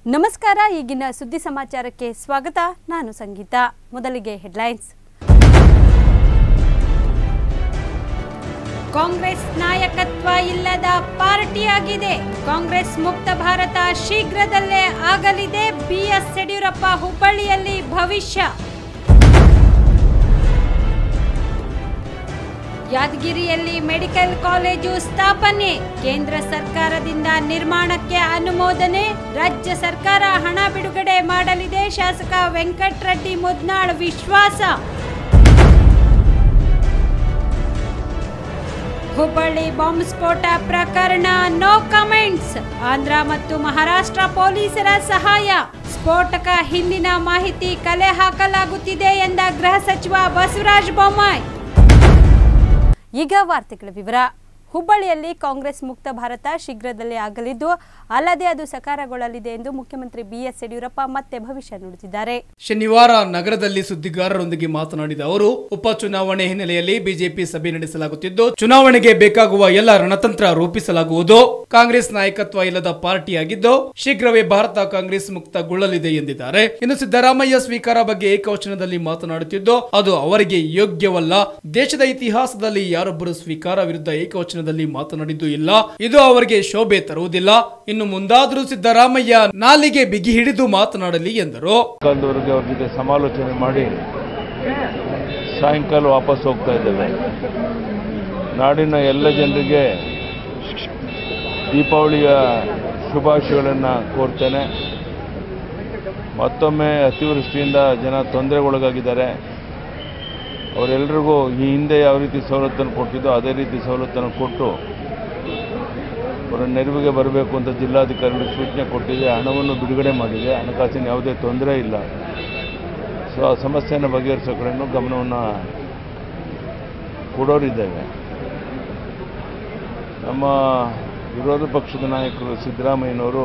ನಮಸ್ಕಾರ ಈಗಿನ ಸುದ್ದಿ ಸಮಾಚಾರಕ್ಕೆ ಸ್ವಾಗತ ನಾನು ಸಂಗೀತ ಮೊದಲಿಗೆ ಹೆಡ್ಲೈನ್ಸ್ ಕಾಂಗ್ರೆಸ್ ನಾಯಕತ್ವ ಇಲ್ಲದ ಪಾರ್ಟಿಯಾಗಿದೆ ಕಾಂಗ್ರೆಸ್ ಮುಕ್ತ ಭಾರತ ಶೀಘ್ರದಲ್ಲೇ ಆಗಲಿದೆ ಬಿಎಸ್ ಯಡಿಯೂರಪ್ಪ ಹುಬ್ಬಳ್ಳಿಯಲ್ಲಿ ಭವಿಷ್ಯ ಯಾದಗಿರಿಯಲ್ಲಿ ಮೆಡಿಕಲ್ ಕಾಲೇಜು ಸ್ಥಾಪನೆ ಕೇಂದ್ರ ಸರ್ಕಾರದಿಂದ ನಿರ್ಮಾಣಕ್ಕೆ ಅನುಮೋದನೆ ರಾಜ್ಯ ಸರ್ಕಾರ ಹಣ ಬಿಡುಗಡೆ ಮಾಡಲಿದೆ ಶಾಸಕ ವೆಂಕಟರೆಡ್ಡಿ ಮುದ್ನಾಳ್ ವಿಶ್ವಾಸ ಹುಬ್ಬಳ್ಳಿ ಬಾಂಬ್ ಸ್ಫೋಟ ಪ್ರಕರಣ ನೋ ಕಮೆಂಟ್ಸ್ ಆಂಧ್ರ ಮತ್ತು ಮಹಾರಾಷ್ಟ್ರ ಪೊಲೀಸರ ಸಹಾಯ ಸ್ಫೋಟಕ ಹಿಂದಿನ ಮಾಹಿತಿ ಕಲೆ ಹಾಕಲಾಗುತ್ತಿದೆ ಎಂದ ಗೃಹ ಸಚಿವ ಬಸವರಾಜ ಬೊಮ್ಮಾಯಿ ಈಗ ವಾರ್ತೆಗಳ ವಿವರ ಹುಬ್ಬಳ್ಳಿಯಲ್ಲಿ ಕಾಂಗ್ರೆಸ್ ಮುಕ್ತ ಭಾರತ ಶೀಘ್ರದಲ್ಲೇ ಆಗಲಿದ್ದು ಅಲ್ಲದೆ ಅದು ಸಕಾರಗೊಳ್ಳಲಿದೆ ಎಂದು ಮುಖ್ಯಮಂತ್ರಿ ಬಿಎಸ್ ಯಡಿಯೂರಪ್ಪ ಮತ್ತೆ ಭವಿಷ್ಯ ನುಡಿದಿದ್ದಾರೆ ಶನಿವಾರ ನಗರದಲ್ಲಿ ಸುದ್ದಿಗಾರರೊಂದಿಗೆ ಮಾತನಾಡಿದ ಅವರು ಉಪಚುನಾವಣೆ ಹಿನ್ನೆಲೆಯಲ್ಲಿ ಬಿಜೆಪಿ ಸಭೆ ನಡೆಸಲಾಗುತ್ತಿದ್ದು ಚುನಾವಣೆಗೆ ಬೇಕಾಗುವ ಎಲ್ಲ ರಣತಂತ್ರ ರೂಪಿಸಲಾಗುವುದು ಕಾಂಗ್ರೆಸ್ ನಾಯಕತ್ವ ಇಲ್ಲದ ಪಾರ್ಟಿಯಾಗಿದ್ದು ಶೀಘ್ರವೇ ಭಾರತ ಕಾಂಗ್ರೆಸ್ ಮುಕ್ತಗೊಳ್ಳಲಿದೆ ಎಂದಿದ್ದಾರೆ ಇನ್ನು ಸಿದ್ದರಾಮಯ್ಯ ಸ್ವೀಕಾರ ಬಗ್ಗೆ ಏಕವಚನದಲ್ಲಿ ಮಾತನಾಡುತ್ತಿದ್ದು ಅದು ಅವರಿಗೆ ಯೋಗ್ಯವಲ್ಲ ದೇಶದ ಇತಿಹಾಸದಲ್ಲಿ ಯಾರೊಬ್ಬರು ಸ್ವೀಕಾರ ವಿರುದ್ಧ ಏಕವಚನದಲ್ಲಿ ಮಾತನಾಡಿದ್ದು ಇಲ್ಲ ಇದು ಅವರಿಗೆ ಶೋಭೆ ತರುವುದಿಲ್ಲ ಇನ್ನು ಮುಂದಾದರೂ ಸಿದ್ದರಾಮಯ್ಯ ನಾಲಿಗೆ ಬಿಗಿ ಹಿಡಿದು ಮಾತನಾಡಲಿ ಎಂದರು ಕಾಲದವರೆಗೆ ಅವ್ರ ಜೊತೆ ಸಮಾಲೋಚನೆ ಮಾಡಿ ಸಾಯಂಕಾಲ ವಾಪಸ್ ಹೋಗ್ತಾ ಇದ್ದೇವೆ ನಾಡಿನ ಎಲ್ಲ ಜನರಿಗೆ ದೀಪಾವಳಿಯ ಶುಭಾಶಯಗಳನ್ನು ಕೋರ್ತೇನೆ ಮತ್ತೊಮ್ಮೆ ಅತಿವೃಷ್ಟಿಯಿಂದ ಜನ ತೊಂದರೆಗೊಳಗಾಗಿದ್ದಾರೆ ಅವರೆಲ್ಲರಿಗೂ ಈ ಹಿಂದೆ ಯಾವ ರೀತಿ ಸವಲತ್ತನ್ನು ಕೊಟ್ಟಿದ್ದೋ ಅದೇ ರೀತಿ ಸವಲತ್ತನ್ನು ಕೊಟ್ಟು ಅವರ ನೆರವಿಗೆ ಬರಬೇಕು ಅಂತ ಜಿಲ್ಲಾಧಿಕಾರಿಗಳಿಗೆ ಸೂಚನೆ ಕೊಟ್ಟಿದೆ ಹಣವನ್ನು ಬಿಡುಗಡೆ ಮಾಡಿದೆ ಹಣಕಾಸಿನ ಯಾವುದೇ ತೊಂದರೆ ಇಲ್ಲ ಸೊ ಆ ಸಮಸ್ಯೆಯನ್ನು ಬಗೆಹರಿಸೋ ಕಡೆನೂ ಗಮನವನ್ನು ಕೊಡೋರಿದ್ದೇವೆ ನಮ್ಮ ವಿರೋಧ ಪಕ್ಷದ ನಾಯಕರು ಸಿದ್ದರಾಮಯ್ಯನವರು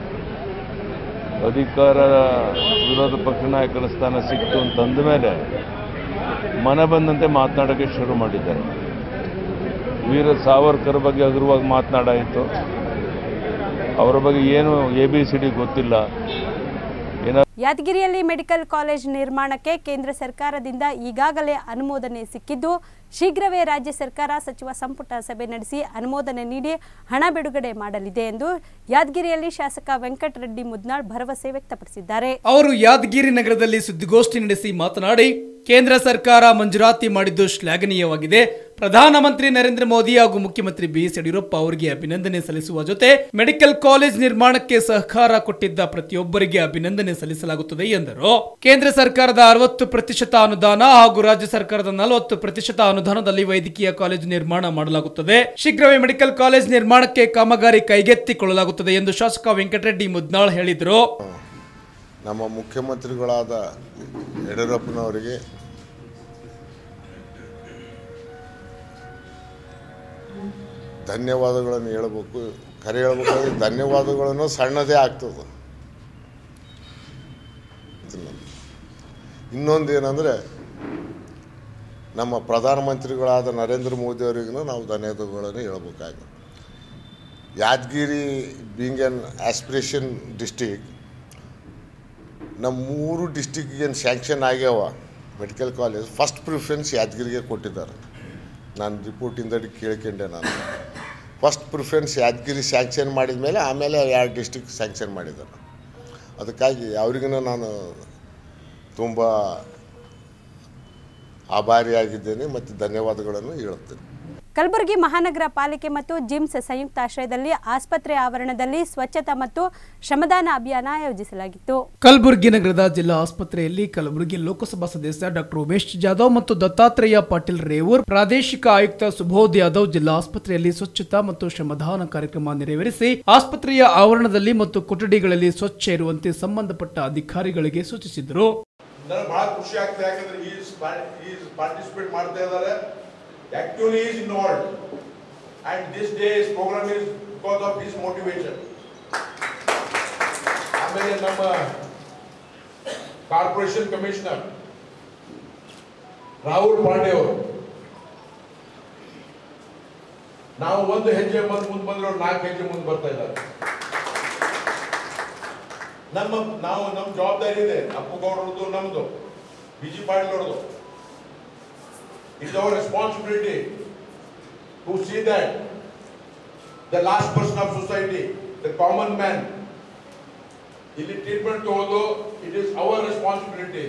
ಅಧಿಕಾರ ವಿರೋಧ ಪಕ್ಷ ನಾಯಕರ ಸ್ಥಾನ ಸಿಕ್ತು ಅಂತಂದ ಮೇಲೆ ಮನ ಬಂದಂತೆ ಮಾತನಾಡೋಕ್ಕೆ ಶುರು ಮಾಡಿದ್ದಾರೆ ವೀರ ಸಾವರ್ಕರ್ ಬಗ್ಗೆ ಹಗುರವಾಗಿ ಮಾತನಾಡಾಯಿತು ಅವರ ಬಗ್ಗೆ ಏನು ಎ ಬಿ ಸಿ ಡಿ ಗೊತ್ತಿಲ್ಲ ಏನಾದ್ರು ಯಾದಗಿರಿಯಲ್ಲಿ ಮೆಡಿಕಲ್ ಕಾಲೇಜ್ ನಿರ್ಮಾಣಕ್ಕೆ ಕೇಂದ್ರ ಸರ್ಕಾರದಿಂದ ಈಗಾಗಲೇ ಅನುಮೋದನೆ ಸಿಕ್ಕಿದ್ದು ಶೀಘ್ರವೇ ರಾಜ್ಯ ಸರ್ಕಾರ ಸಚಿವ ಸಂಪುಟ ಸಭೆ ನಡೆಸಿ ಅನುಮೋದನೆ ನೀಡಿ ಹಣ ಬಿಡುಗಡೆ ಮಾಡಲಿದೆ ಎಂದು ಯಾದಗಿರಿಯಲ್ಲಿ ಶಾಸಕ ವೆಂಕಟರೆಡ್ಡಿ ಮುದ್ನಾಳ್ ಭರವಸೆ ವ್ಯಕ್ತಪಡಿಸಿದ್ದಾರೆ ಅವರು ಯಾದಗಿರಿ ನಗರದಲ್ಲಿ ಸುದ್ದಿಗೋಷ್ಠಿ ನಡೆಸಿ ಮಾತನಾಡಿ ಕೇಂದ್ರ ಸರ್ಕಾರ ಮಂಜೂರಾತಿ ಮಾಡಿದ್ದು ಶ್ಲಾಘನೀಯವಾಗಿದೆ ಪ್ರಧಾನಮಂತ್ರಿ ನರೇಂದ್ರ ಮೋದಿ ಹಾಗೂ ಮುಖ್ಯಮಂತ್ರಿ ಬಿಎಸ್ ಯಡಿಯೂರಪ್ಪ ಅವರಿಗೆ ಅಭಿನಂದನೆ ಸಲ್ಲಿಸುವ ಜೊತೆ ಮೆಡಿಕಲ್ ಕಾಲೇಜ್ ನಿರ್ಮಾಣಕ್ಕೆ ಸಹಕಾರ ಕೊಟ್ಟಿದ್ದ ಪ್ರತಿಯೊಬ್ಬರಿಗೆ ಅಭಿನಂದನೆ ಸಲ್ಲಿಸಲಾಗುತ್ತದೆ ಎಂದರು ಕೇಂದ್ರ ಸರ್ಕಾರದ ಅರವತ್ತು ಪ್ರತಿಶತ ಅನುದಾನ ಹಾಗೂ ರಾಜ್ಯ ಸರ್ಕಾರದ ನಲವತ್ತು ಪ್ರತಿಶತ ಅನುದಾನದಲ್ಲಿ ವೈದ್ಯಕೀಯ ಕಾಲೇಜು ನಿರ್ಮಾಣ ಮಾಡಲಾಗುತ್ತದೆ ಶೀಘ್ರವೇ ಮೆಡಿಕಲ್ ಕಾಲೇಜ್ ನಿರ್ಮಾಣಕ್ಕೆ ಕಾಮಗಾರಿ ಕೈಗೆತ್ತಿಕೊಳ್ಳಲಾಗುತ್ತದೆ ಎಂದು ಶಾಸಕ ವೆಂಕಟರೆಡ್ಡಿ ಮುದ್ನಾಳ್ ಹೇಳಿದರು ನಮ್ಮ ಮುಖ್ಯಮಂತ್ರಿಗಳಾದ ಯಡಿಯೂರಪ್ಪನವರಿಗೆ ಧನ್ಯವಾದಗಳನ್ನು ಹೇಳಬೇಕು ಕರೆ ಹೇಳ್ಬೇಕಾದ್ರೆ ಧನ್ಯವಾದಗಳನ್ನು ಸಣ್ಣದೇ ಆಗ್ತದೆ ಇನ್ನೊಂದು ಏನಂದರೆ ನಮ್ಮ ಪ್ರಧಾನಮಂತ್ರಿಗಳಾದ ನರೇಂದ್ರ ಮೋದಿ ಅವರಿಗೂ ನಾವು ಧನ್ಯವಾದಗಳನ್ನು ಹೇಳ್ಬೇಕಾಗುತ್ತೆ Yadagiri being an aspiration district ನಮ್ಮ ಮೂರು ಡಿಸ್ಟಿಕ್ಗೆ ಏನು ಸ್ಯಾಂಕ್ಷನ್ ಆಗ್ಯಾವ ಮೆಡಿಕಲ್ ಕಾಲೇಜ್ ಫಸ್ಟ್ ಪ್ರಿಫರೆನ್ಸ್ ಯಾದಗಿರಿಗೆ ಕೊಟ್ಟಿದ್ದಾರೆ ನಾನು ರಿಪೋರ್ಟಿಂದ ಕೇಳ್ಕೊಂಡೆ ನಾನು ಫಸ್ಟ್ ಪ್ರಿಫರೆನ್ಸ್ ಯಾದಗಿರಿ ಸ್ಯಾಂಕ್ಷನ್ ಮಾಡಿದ ಮೇಲೆ ಆಮೇಲೆ ಎರಡು ಡಿಸ್ಟಿಕ್ ಸ್ಯಾಂಕ್ಷನ್ ಮಾಡಿದ್ದಾರೆ ಅದಕ್ಕಾಗಿ ಅವ್ರಿಗೂ ನಾನು ತುಂಬ ಆಭಾರಿಯಾಗಿದ್ದೇನೆ ಮತ್ತು ಧನ್ಯವಾದಗಳನ್ನು ಹೇಳುತ್ತೇನೆ ಕಲಬುರಗಿ ಮಹಾನಗರ ಪಾಲಿಕೆ ಮತ್ತು ಜಿಮ್ಸ್ ಸಂಯುಕ್ತ ಆಶ್ರಯದಲ್ಲಿ ಆಸ್ಪತ್ರೆ ಆವರಣದಲ್ಲಿ ಸ್ವಚ್ಛತಾ ಮತ್ತು ಶ್ರಮದಾನ ಅಭಿಯಾನ ಆಯೋಜಿಸಲಾಗಿತ್ತು ಕಲಬುರಗಿ ನಗರದ ಜಿಲ್ಲಾ ಆಸ್ಪತ್ರೆಯಲ್ಲಿ ಕಲಬುರಗಿ ಲೋಕಸಭಾ ಸದಸ್ಯ ಡಾಕ್ಟರ್ ಉಮೇಶ್ ಜಾಧವ್ ಮತ್ತು ದತ್ತಾತ್ರೇಯ ಪಾಟೀಲ್ ರೇವೂರ್ ಪ್ರಾದೇಶಿಕ ಆಯುಕ್ತ ಸುಬೋಧ್ ಯಾದವ್ ಜಿಲ್ಲಾ ಆಸ್ಪತ್ರೆಯಲ್ಲಿ ಸ್ವಚ್ಛತಾ ಮತ್ತು ಶ್ರಮದಾನ ಕಾರ್ಯಕ್ರಮ ನೆರವೇರಿಸಿ ಆಸ್ಪತ್ರೆಯ ಆವರಣದಲ್ಲಿ ಮತ್ತು ಕೊಠಡಿಗಳಲ್ಲಿ ಸ್ವಚ್ಛ ಇರುವಂತೆ ಸಂಬಂಧಪಟ್ಟ ಅಧಿಕಾರಿಗಳಿಗೆ ಸೂಚಿಸಿದರು ನನಗೆ ಬಹಳ ಖುಷಿ ಆಗ್ತದೆ ಯಾಕಂದ್ರೆ ಈಸ್ ಈಸ್ ಪಾರ್ಟಿಸಿಪೇಟ್ ಮಾಡ್ತಾ ಇದ್ದಾರೆ actually is involve and this days program is because of his motivation ಆಮೇಲೆ ನಮ್ಮ ಕಾರ್ಪೊರೇಷನ್ ಕಮಿಷನರ್ ರಾಹುಲ್ ಪಾಂಡೆ ಅವರು ನಾವು ಒಂದು ಹೆಜ್ಜೆ ಬಂದು ಮುಂದೆ ಬಂದ್ರೆ ಅವ್ರು ನಾಲ್ಕು ಹೆಜ್ಜೆ ಮುಂದೆ ಬರ್ತಾ ಇದ್ದಾರೆ ನಮ್ಮ ನಾವು ನಮ್ಮ ಜವಾಬ್ದಾರಿ ಇದೆ ಅಪ್ಪುಗೌಡರದು ನಮ್ದು ಬಿ ಜಿ ಪಾಟೀಲ್ ಅವ್ರದ್ದು it's our responsibility to see that the last person of society the common man ಇಲ್ಲಿ ಟ್ರೀಟ್ಮೆಂಟ್ ತಗೊಳ್ಳೋದು ಇಟ್ ಈಸ್ ಅವರ್ ರೆಸ್ಪಾನ್ಸಿಬಿಲಿಟಿ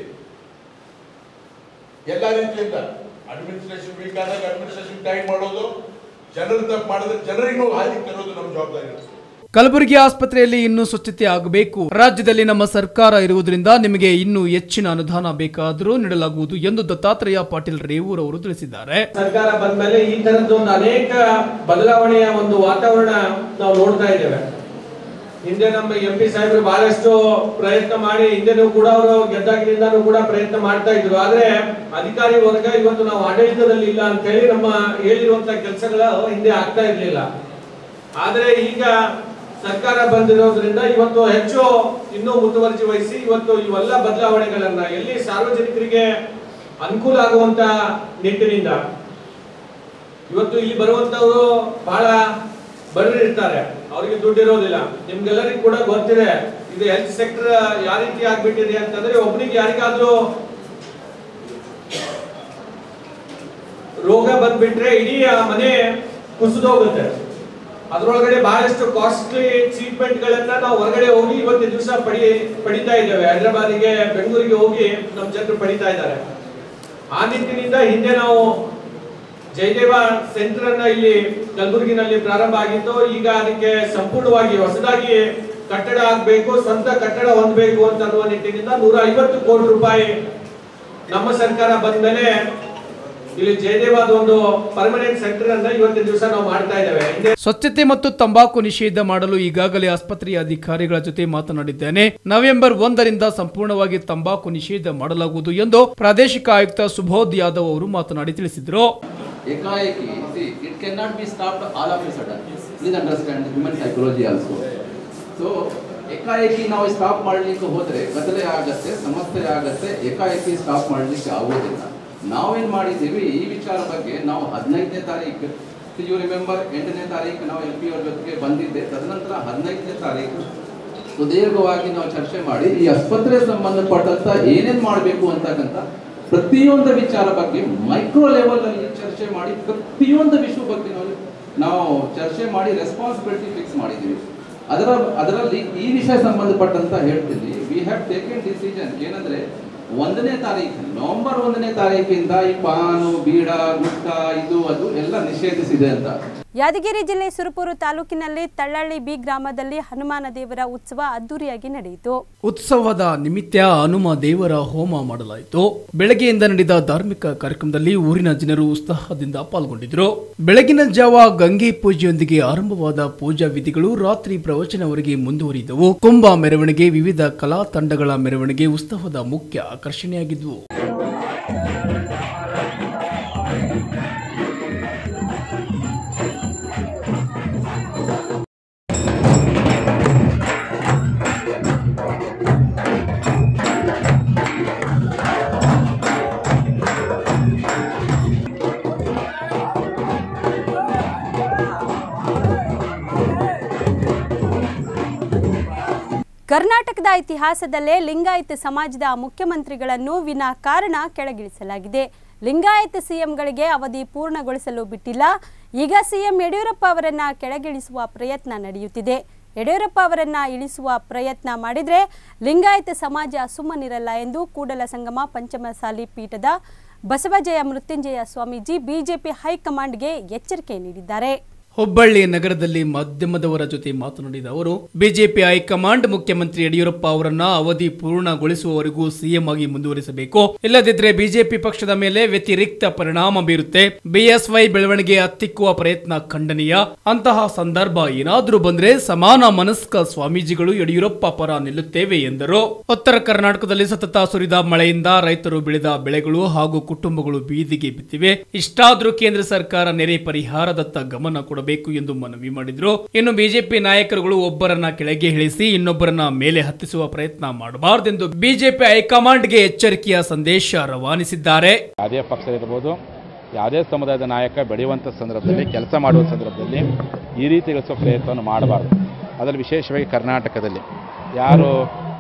ಎಲ್ಲ ರೀತಿಯಿಂದ ಅಡ್ಮಿನಿಸ್ಟ್ರೇಷನ್ ವೀಕ್ ಆದಾಗ ಅಡ್ಮಿನಿಸ್ಟ್ರೇಷನ್ ಟೈಮ್ ಮಾಡೋದು ಜನರು ತಪ್ಪು ಮಾಡಿದ್ರೆ ಜನರಿಗೂ ಹಾದಿ ತರೋದು ನಮ್ಮ ಜವಾಬ್ದಾರಿ ಇರುತ್ತೆ ಕಲಬುರಗಿ ಆಸ್ಪತ್ರೆಯಲ್ಲಿ ಇನ್ನೂ ಸ್ವಚ್ಛತೆ ಆಗಬೇಕು ರಾಜ್ಯದಲ್ಲಿ ನಮ್ಮ ಸರ್ಕಾರ ಇರುವುದರಿಂದ ನಿಮಗೆ ಇನ್ನೂ ಹೆಚ್ಚಿನ ಅನುದಾನ ಬೇಕಾದರೂ ನೀಡಲಾಗುವುದು ಎಂದು ದತ್ತಾತ್ರೇಯ ಪಾಟೀಲ್ ರೇವೂರ್ ಅವರು ತಿಳಿಸಿದ್ದಾರೆ ಸರ್ಕಾರ ಬಂದ್ಮೇಲೆ ಈ ತರದ್ದು ಒಂದು ಅನೇಕ ಬದಲಾವಣೆಯ ಒಂದು ವಾತಾವರಣ ನಾವು ನೋಡ್ತಾ ಇದ್ದೇವೆ ಹಿಂದೆ ನಮ್ಮ ಎಂ ಪಿ ಸಾಹೇಬರು ಬಹಳಷ್ಟು ಪ್ರಯತ್ನ ಮಾಡಿ ಹಿಂದೆನೂ ಕೂಡ ಅವರು ಗೆದ್ದಾಗಿನಿಂದಾನು ಕೂಡ ಪ್ರಯತ್ನ ಮಾಡ್ತಾ ಇದ್ರು ಆದ್ರೆ ಅಧಿಕಾರಿ ವರ್ಗ ಇವತ್ತು ನಾವು ಆಡಳಿತದಲ್ಲಿ ಇಲ್ಲ ಅಂತ ಹೇಳಿ ನಮ್ಮ ಹೇಳಿರುವಂತ ಕೆಲಸಗಳ ಹಿಂದೆ ಆಗ್ತಾ ಇರ್ಲಿಲ್ಲ ಆದ್ರೆ ಈಗ ಸರ್ಕಾರ ಬಂದಿರೋದ್ರಿಂದ ಇವತ್ತು ಹೆಚ್ಚು ಇನ್ನೂ ಮುತುವರ್ಜಿ ವಹಿಸಿ ಇವತ್ತು ಇವೆಲ್ಲ ಬದಲಾವಣೆಗಳನ್ನ ಎಲ್ಲಿ ಸಾರ್ವಜನಿಕರಿಗೆ ಅನುಕೂಲ ಆಗುವಂತ ನಿಟ್ಟಿನಿಂದ ಇವತ್ತು ಇಲ್ಲಿ ಬರುವಂತವರು ಬಹಳ ಬಡವರು ಇರ್ತಾರೆ ಅವರಿಗೆ ದುಡ್ಡು ಇರೋದಿಲ್ಲ ನಿಮ್ಗೆಲ್ಲರಿಗೂ ಕೂಡ ಗೊತ್ತಿದೆ ಇದು ಹೆಲ್ತ್ ಸೆಕ್ಟರ್ ಯಾವ ರೀತಿ ಆಗ್ಬಿಟ್ಟಿದೆ ಅಂತಂದ್ರೆ ಒಬ್ಬನಿಗೆ ಯಾರಿಗಾದ್ರೂ ರೋಗ ಬಂದ್ಬಿಟ್ರೆ ಇಡೀ ಆ ಮನೆ ಕುಸಿದೋಗುತ್ತೆ ಅದ್ರೊಳಗಡೆ ಬಹಳಷ್ಟು ಕಾಸ್ಟ್ಲಿ ಟ್ರೀಟ್ಮೆಂಟ್ ಗಳನ್ನ ನಾವು ಹೊರಗಡೆ ಹೋಗಿ ಇವತ್ತಿನ ದಿವಸ ಪಡಿ ಪಡಿತಾ ಇದ್ದೇವೆ ಹೈದರಾಬಾದಿಗೆ ಬೆಂಗಳೂರಿಗೆ ಹೋಗಿ ನಮ್ಮ ಜನರು ಪಡಿತಾ ಇದ್ದಾರೆ ಆ ನಿಟ್ಟಿನಿಂದ ಹಿಂದೆ ನಾವು ಜಯದೇವ ಸೆಂಟರ್ ಅನ್ನ ಇಲ್ಲಿ ಕಲಬುರಗಿನಲ್ಲಿ ಪ್ರಾರಂಭ ಆಗಿತ್ತು ಈಗ ಅದಕ್ಕೆ ಸಂಪೂರ್ಣವಾಗಿ ಹೊಸದಾಗಿ ಕಟ್ಟಡ ಆಗ್ಬೇಕು ಸ್ವಂತ ಕಟ್ಟಡ ಹೊಂದಬೇಕು ಅಂತ ಅನ್ನುವ ನಿಟ್ಟಿನಿಂದ ನೂರ ಐವತ್ತು ಕೋಟಿ ರೂಪಾಯಿ ನಮ್ಮ ಸರ್ಕಾರ ಬಂದ್ಮೇಲೆ ಇಲ್ಲಿ ಜಯದೇವಾದ ಒಂದು ಪರ್ಮನೆಂಟ್ ಸೆಂಟರ್ ಅನ್ನ ಇವತ್ತಿನ ದಿವಸ ನಾವು ಮಾಡ್ತಾ ಇದ್ದೇವೆ ಹಿಂದೆ ಸ್ವಚ್ಛತೆ ಮತ್ತು ತಂಬಾಕು ನಿಷೇಧ ಮಾಡಲು ಈಗಾಗಲೇ ಆಸ್ಪತ್ರೆಯ ಅಧಿಕಾರಿಗಳ ಜೊತೆ ಮಾತನಾಡಿದ್ದೇನೆ ನವೆಂಬರ್ ಒಂದರಿಂದ ಸಂಪೂರ್ಣವಾಗಿ ತಂಬಾಕು ನಿಷೇಧ ಮಾಡಲಾಗುವುದು ಎಂದು ಪ್ರಾದೇಶಿಕ ಆಯುಕ್ತ ಸುಬೋಧ್ ಯಾದವ್ ಅವರು ಮಾತನಾಡಿ ತಿಳಿಸಿದರು ಏಕಾಏಕಿ see it cannot be stopped all of a sudden please understand human psychology also so ಏಕಾಏಕಿ ನಾವು ಸ್ಟಾಪ್ ಮಾಡಲಿಕ್ಕೆ ಹೋದ್ರೆ ಗದ್ದಲೆ ಆಗತ್ತೆ ಸಮಸ್ಯೆ ಆಗತ್ತೆ ಏಕಾಏಕಿ ಸ್ಟಾಪ್ ಮಾಡಲಿಕ್ಕೆ ಆಗೋದಿಲ್ಲ ನಾವೇನ್ ಮಾಡಿದ್ದೀವಿ ಈ ವಿಚಾರ ಬಗ್ಗೆ ನಾವು ಹದಿನೈದನೇ ತಾರೀಕು ಯು ರಿಮೆಂಬರ್ ಎಂಟನೇ ತಾರೀಕು ನಾವು ಎಲ್ ಪಿ ಅವ್ರ ಜೊತೆಗೆ ಬಂದಿದ್ದೆ ತದನಂತರ ಹದಿನೈದನೇ ತಾರೀಕು ಸುದೀರ್ಘವಾಗಿ ನಾವು ಚರ್ಚೆ ಮಾಡಿ ಈ ಆಸ್ಪತ್ರೆ ಸಂಬಂಧಪಟ್ಟಂತ ಏನೇನ್ ಮಾಡಬೇಕು ಅಂತಕ್ಕಂಥ ಪ್ರತಿಯೊಂದು ವಿಚಾರ ಬಗ್ಗೆ ಮೈಕ್ರೋ ಲೆವೆಲ್ ಅಲ್ಲಿ ಚರ್ಚೆ ಮಾಡಿ ಪ್ರತಿಯೊಂದು ವಿಷಯ ಬಗ್ಗೆ ನಾವು ನಾವು ಚರ್ಚೆ ಮಾಡಿ ರೆಸ್ಪಾನ್ಸಿಬಿಲಿಟಿ ಫಿಕ್ಸ್ ಮಾಡಿದ್ದೀವಿ ಅದರ ಅದರಲ್ಲಿ ಈ ವಿಷಯ ಸಂಬಂಧಪಟ್ಟಂತ ಹೇಳ್ತೀನಿ ವಿ ಹ್ಯಾವ್ ಟೇಕನ್ ಡಿಸಿಷನ್ ಏನಂದ್ರೆ ಒಂದನೇ ತಾರೀಕು ನವೆಂಬರ್ ಒಂದನೇ ತಾರೀಕಿಂದ ಈ ಪಾನು ಬೀಡ ಗುಟ್ಕ ಇದು ಅದು ಎಲ್ಲ ನಿಷೇಧಿಸಿದೆ ಅಂತ ಯಾದಗಿರಿ ಜಿಲ್ಲೆ ಸುರಪುರ ತಾಲೂಕಿನಲ್ಲಿ ತಳ್ಳಳ್ಳಿ ಬಿ ಗ್ರಾಮದಲ್ಲಿ ಹನುಮಾನ ದೇವರ ಉತ್ಸವ ಅದ್ದೂರಿಯಾಗಿ ನಡೆಯಿತು ಉತ್ಸವದ ನಿಮಿತ್ತ ಹನುಮ ದೇವರ ಹೋಮ ಮಾಡಲಾಯಿತು ಬೆಳಗ್ಗೆಯಿಂದ ನಡೆದ ಧಾರ್ಮಿಕ ಕಾರ್ಯಕ್ರಮದಲ್ಲಿ ಊರಿನ ಜನರು ಉತ್ಸಾಹದಿಂದ ಪಾಲ್ಗೊಂಡಿದ್ದರು ಬೆಳಗಿನ ಜಾವ ಗಂಗೆ ಪೂಜೆಯೊಂದಿಗೆ ಆರಂಭವಾದ ಪೂಜಾ ವಿಧಿಗಳು ರಾತ್ರಿ ಪ್ರವಚನವರೆಗೆ ಮುಂದುವರಿದವು ಕುಂಭ ಮೆರವಣಿಗೆ ವಿವಿಧ ಕಲಾ ತಂಡಗಳ ಮೆರವಣಿಗೆ ಉತ್ಸವದ ಮುಖ್ಯ ಆಕರ್ಷಣೆಯಾಗಿದ್ವು ಕರ್ನಾಟಕದ ಇತಿಹಾಸದಲ್ಲೇ ಲಿಂಗಾಯತ ಸಮಾಜದ ಮುಖ್ಯಮಂತ್ರಿಗಳನ್ನು ವಿನಾಕಾರಣ ಕೆಳಗಿಳಿಸಲಾಗಿದೆ ಲಿಂಗಾಯತ ಸಿಎಂಗಳಿಗೆ ಅವಧಿ ಪೂರ್ಣಗೊಳಿಸಲು ಬಿಟ್ಟಿಲ್ಲ ಈಗ ಸಿಎಂ ಯಡಿಯೂರಪ್ಪ ಅವರನ್ನ ಕೆಳಗಿಳಿಸುವ ಪ್ರಯತ್ನ ನಡೆಯುತ್ತಿದೆ ಯಡಿಯೂರಪ್ಪ ಅವರನ್ನ ಇಳಿಸುವ ಪ್ರಯತ್ನ ಮಾಡಿದ್ರೆ ಲಿಂಗಾಯತ ಸಮಾಜ ಸುಮ್ಮನಿರಲ್ಲ ಎಂದು ಕೂಡಲ ಸಂಗಮ ಪಂಚಮಸಾಲಿ ಪೀಠದ ಬಸವಜಯ ಮೃತ್ಯುಂಜಯ ಸ್ವಾಮೀಜಿ ಬಿಜೆಪಿ ಹೈಕಮಾಂಡ್ಗೆ ಎಚ್ಚರಿಕೆ ನೀಡಿದ್ದಾರೆ ಹುಬ್ಬಳ್ಳಿ ನಗರದಲ್ಲಿ ಮಾಧ್ಯಮದವರ ಜೊತೆ ಮಾತನಾಡಿದ ಅವರು ಬಿಜೆಪಿ ಹೈಕಮಾಂಡ್ ಮುಖ್ಯಮಂತ್ರಿ ಯಡಿಯೂರಪ್ಪ ಅವರನ್ನ ಅವಧಿ ಪೂರ್ಣಗೊಳಿಸುವವರೆಗೂ ಸಿಎಂ ಆಗಿ ಮುಂದುವರಿಸಬೇಕು ಇಲ್ಲದಿದ್ದರೆ ಬಿಜೆಪಿ ಪಕ್ಷದ ಮೇಲೆ ವ್ಯತಿರಿಕ್ತ ಪರಿಣಾಮ ಬೀರುತ್ತೆ ಬಿಎಸ್ವೈ ಬೆಳವಣಿಗೆ ಹತ್ತಿಕ್ಕುವ ಪ್ರಯತ್ನ ಖಂಡನೀಯ ಅಂತಹ ಸಂದರ್ಭ ಏನಾದ್ರೂ ಬಂದ್ರೆ ಸಮಾನ ಮನಸ್ಕ ಸ್ವಾಮೀಜಿಗಳು ಯಡಿಯೂರಪ್ಪ ಪರ ನಿಲ್ಲುತ್ತೇವೆ ಎಂದರು ಉತ್ತರ ಕರ್ನಾಟಕದಲ್ಲಿ ಸತತ ಸುರಿದ ಮಳೆಯಿಂದ ರೈತರು ಬೆಳೆದ ಬೆಳೆಗಳು ಹಾಗೂ ಕುಟುಂಬಗಳು ಬೀದಿಗೆ ಬಿದ್ದಿವೆ ಇಷ್ಟಾದ್ರೂ ಕೇಂದ್ರ ಸರ್ಕಾರ ನೆರೆ ಪರಿಹಾರದತ್ತ ಗಮನ ಕೊಡಬೇಕು ಎಂದು ಮನವಿ ಮಾಡಿದ್ರು ಇನ್ನು ಬಿಜೆಪಿ ನಾಯಕರುಗಳು ಒಬ್ಬರನ್ನ ಕೆಳಗೆ ಇಳಿಸಿ ಇನ್ನೊಬ್ಬರನ್ನ ಮೇಲೆ ಹತ್ತಿಸುವ ಪ್ರಯತ್ನ ಮಾಡಬಾರದೆಂದು ಬಿಜೆಪಿ ಹೈಕಮಾಂಡ್ಗೆ ಎಚ್ಚರಿಕೆಯ ಸಂದೇಶ ರವಾನಿಸಿದ್ದಾರೆ ಯಾವುದೇ ಪಕ್ಷ ಇರ್ಬೋದು ಯಾವುದೇ ಸಮುದಾಯದ ನಾಯಕ ಬೆಳೆಯುವಂಥ ಸಂದರ್ಭದಲ್ಲಿ ಕೆಲಸ ಮಾಡುವ ಸಂದರ್ಭದಲ್ಲಿ ಈ ರೀತಿ ಇಳಿಸೋ ಪ್ರಯತ್ನವನ್ನು ಮಾಡಬಾರ್ದು ಅದರಲ್ಲಿ ವಿಶೇಷವಾಗಿ ಕರ್ನಾಟಕದಲ್ಲಿ ಯಾರು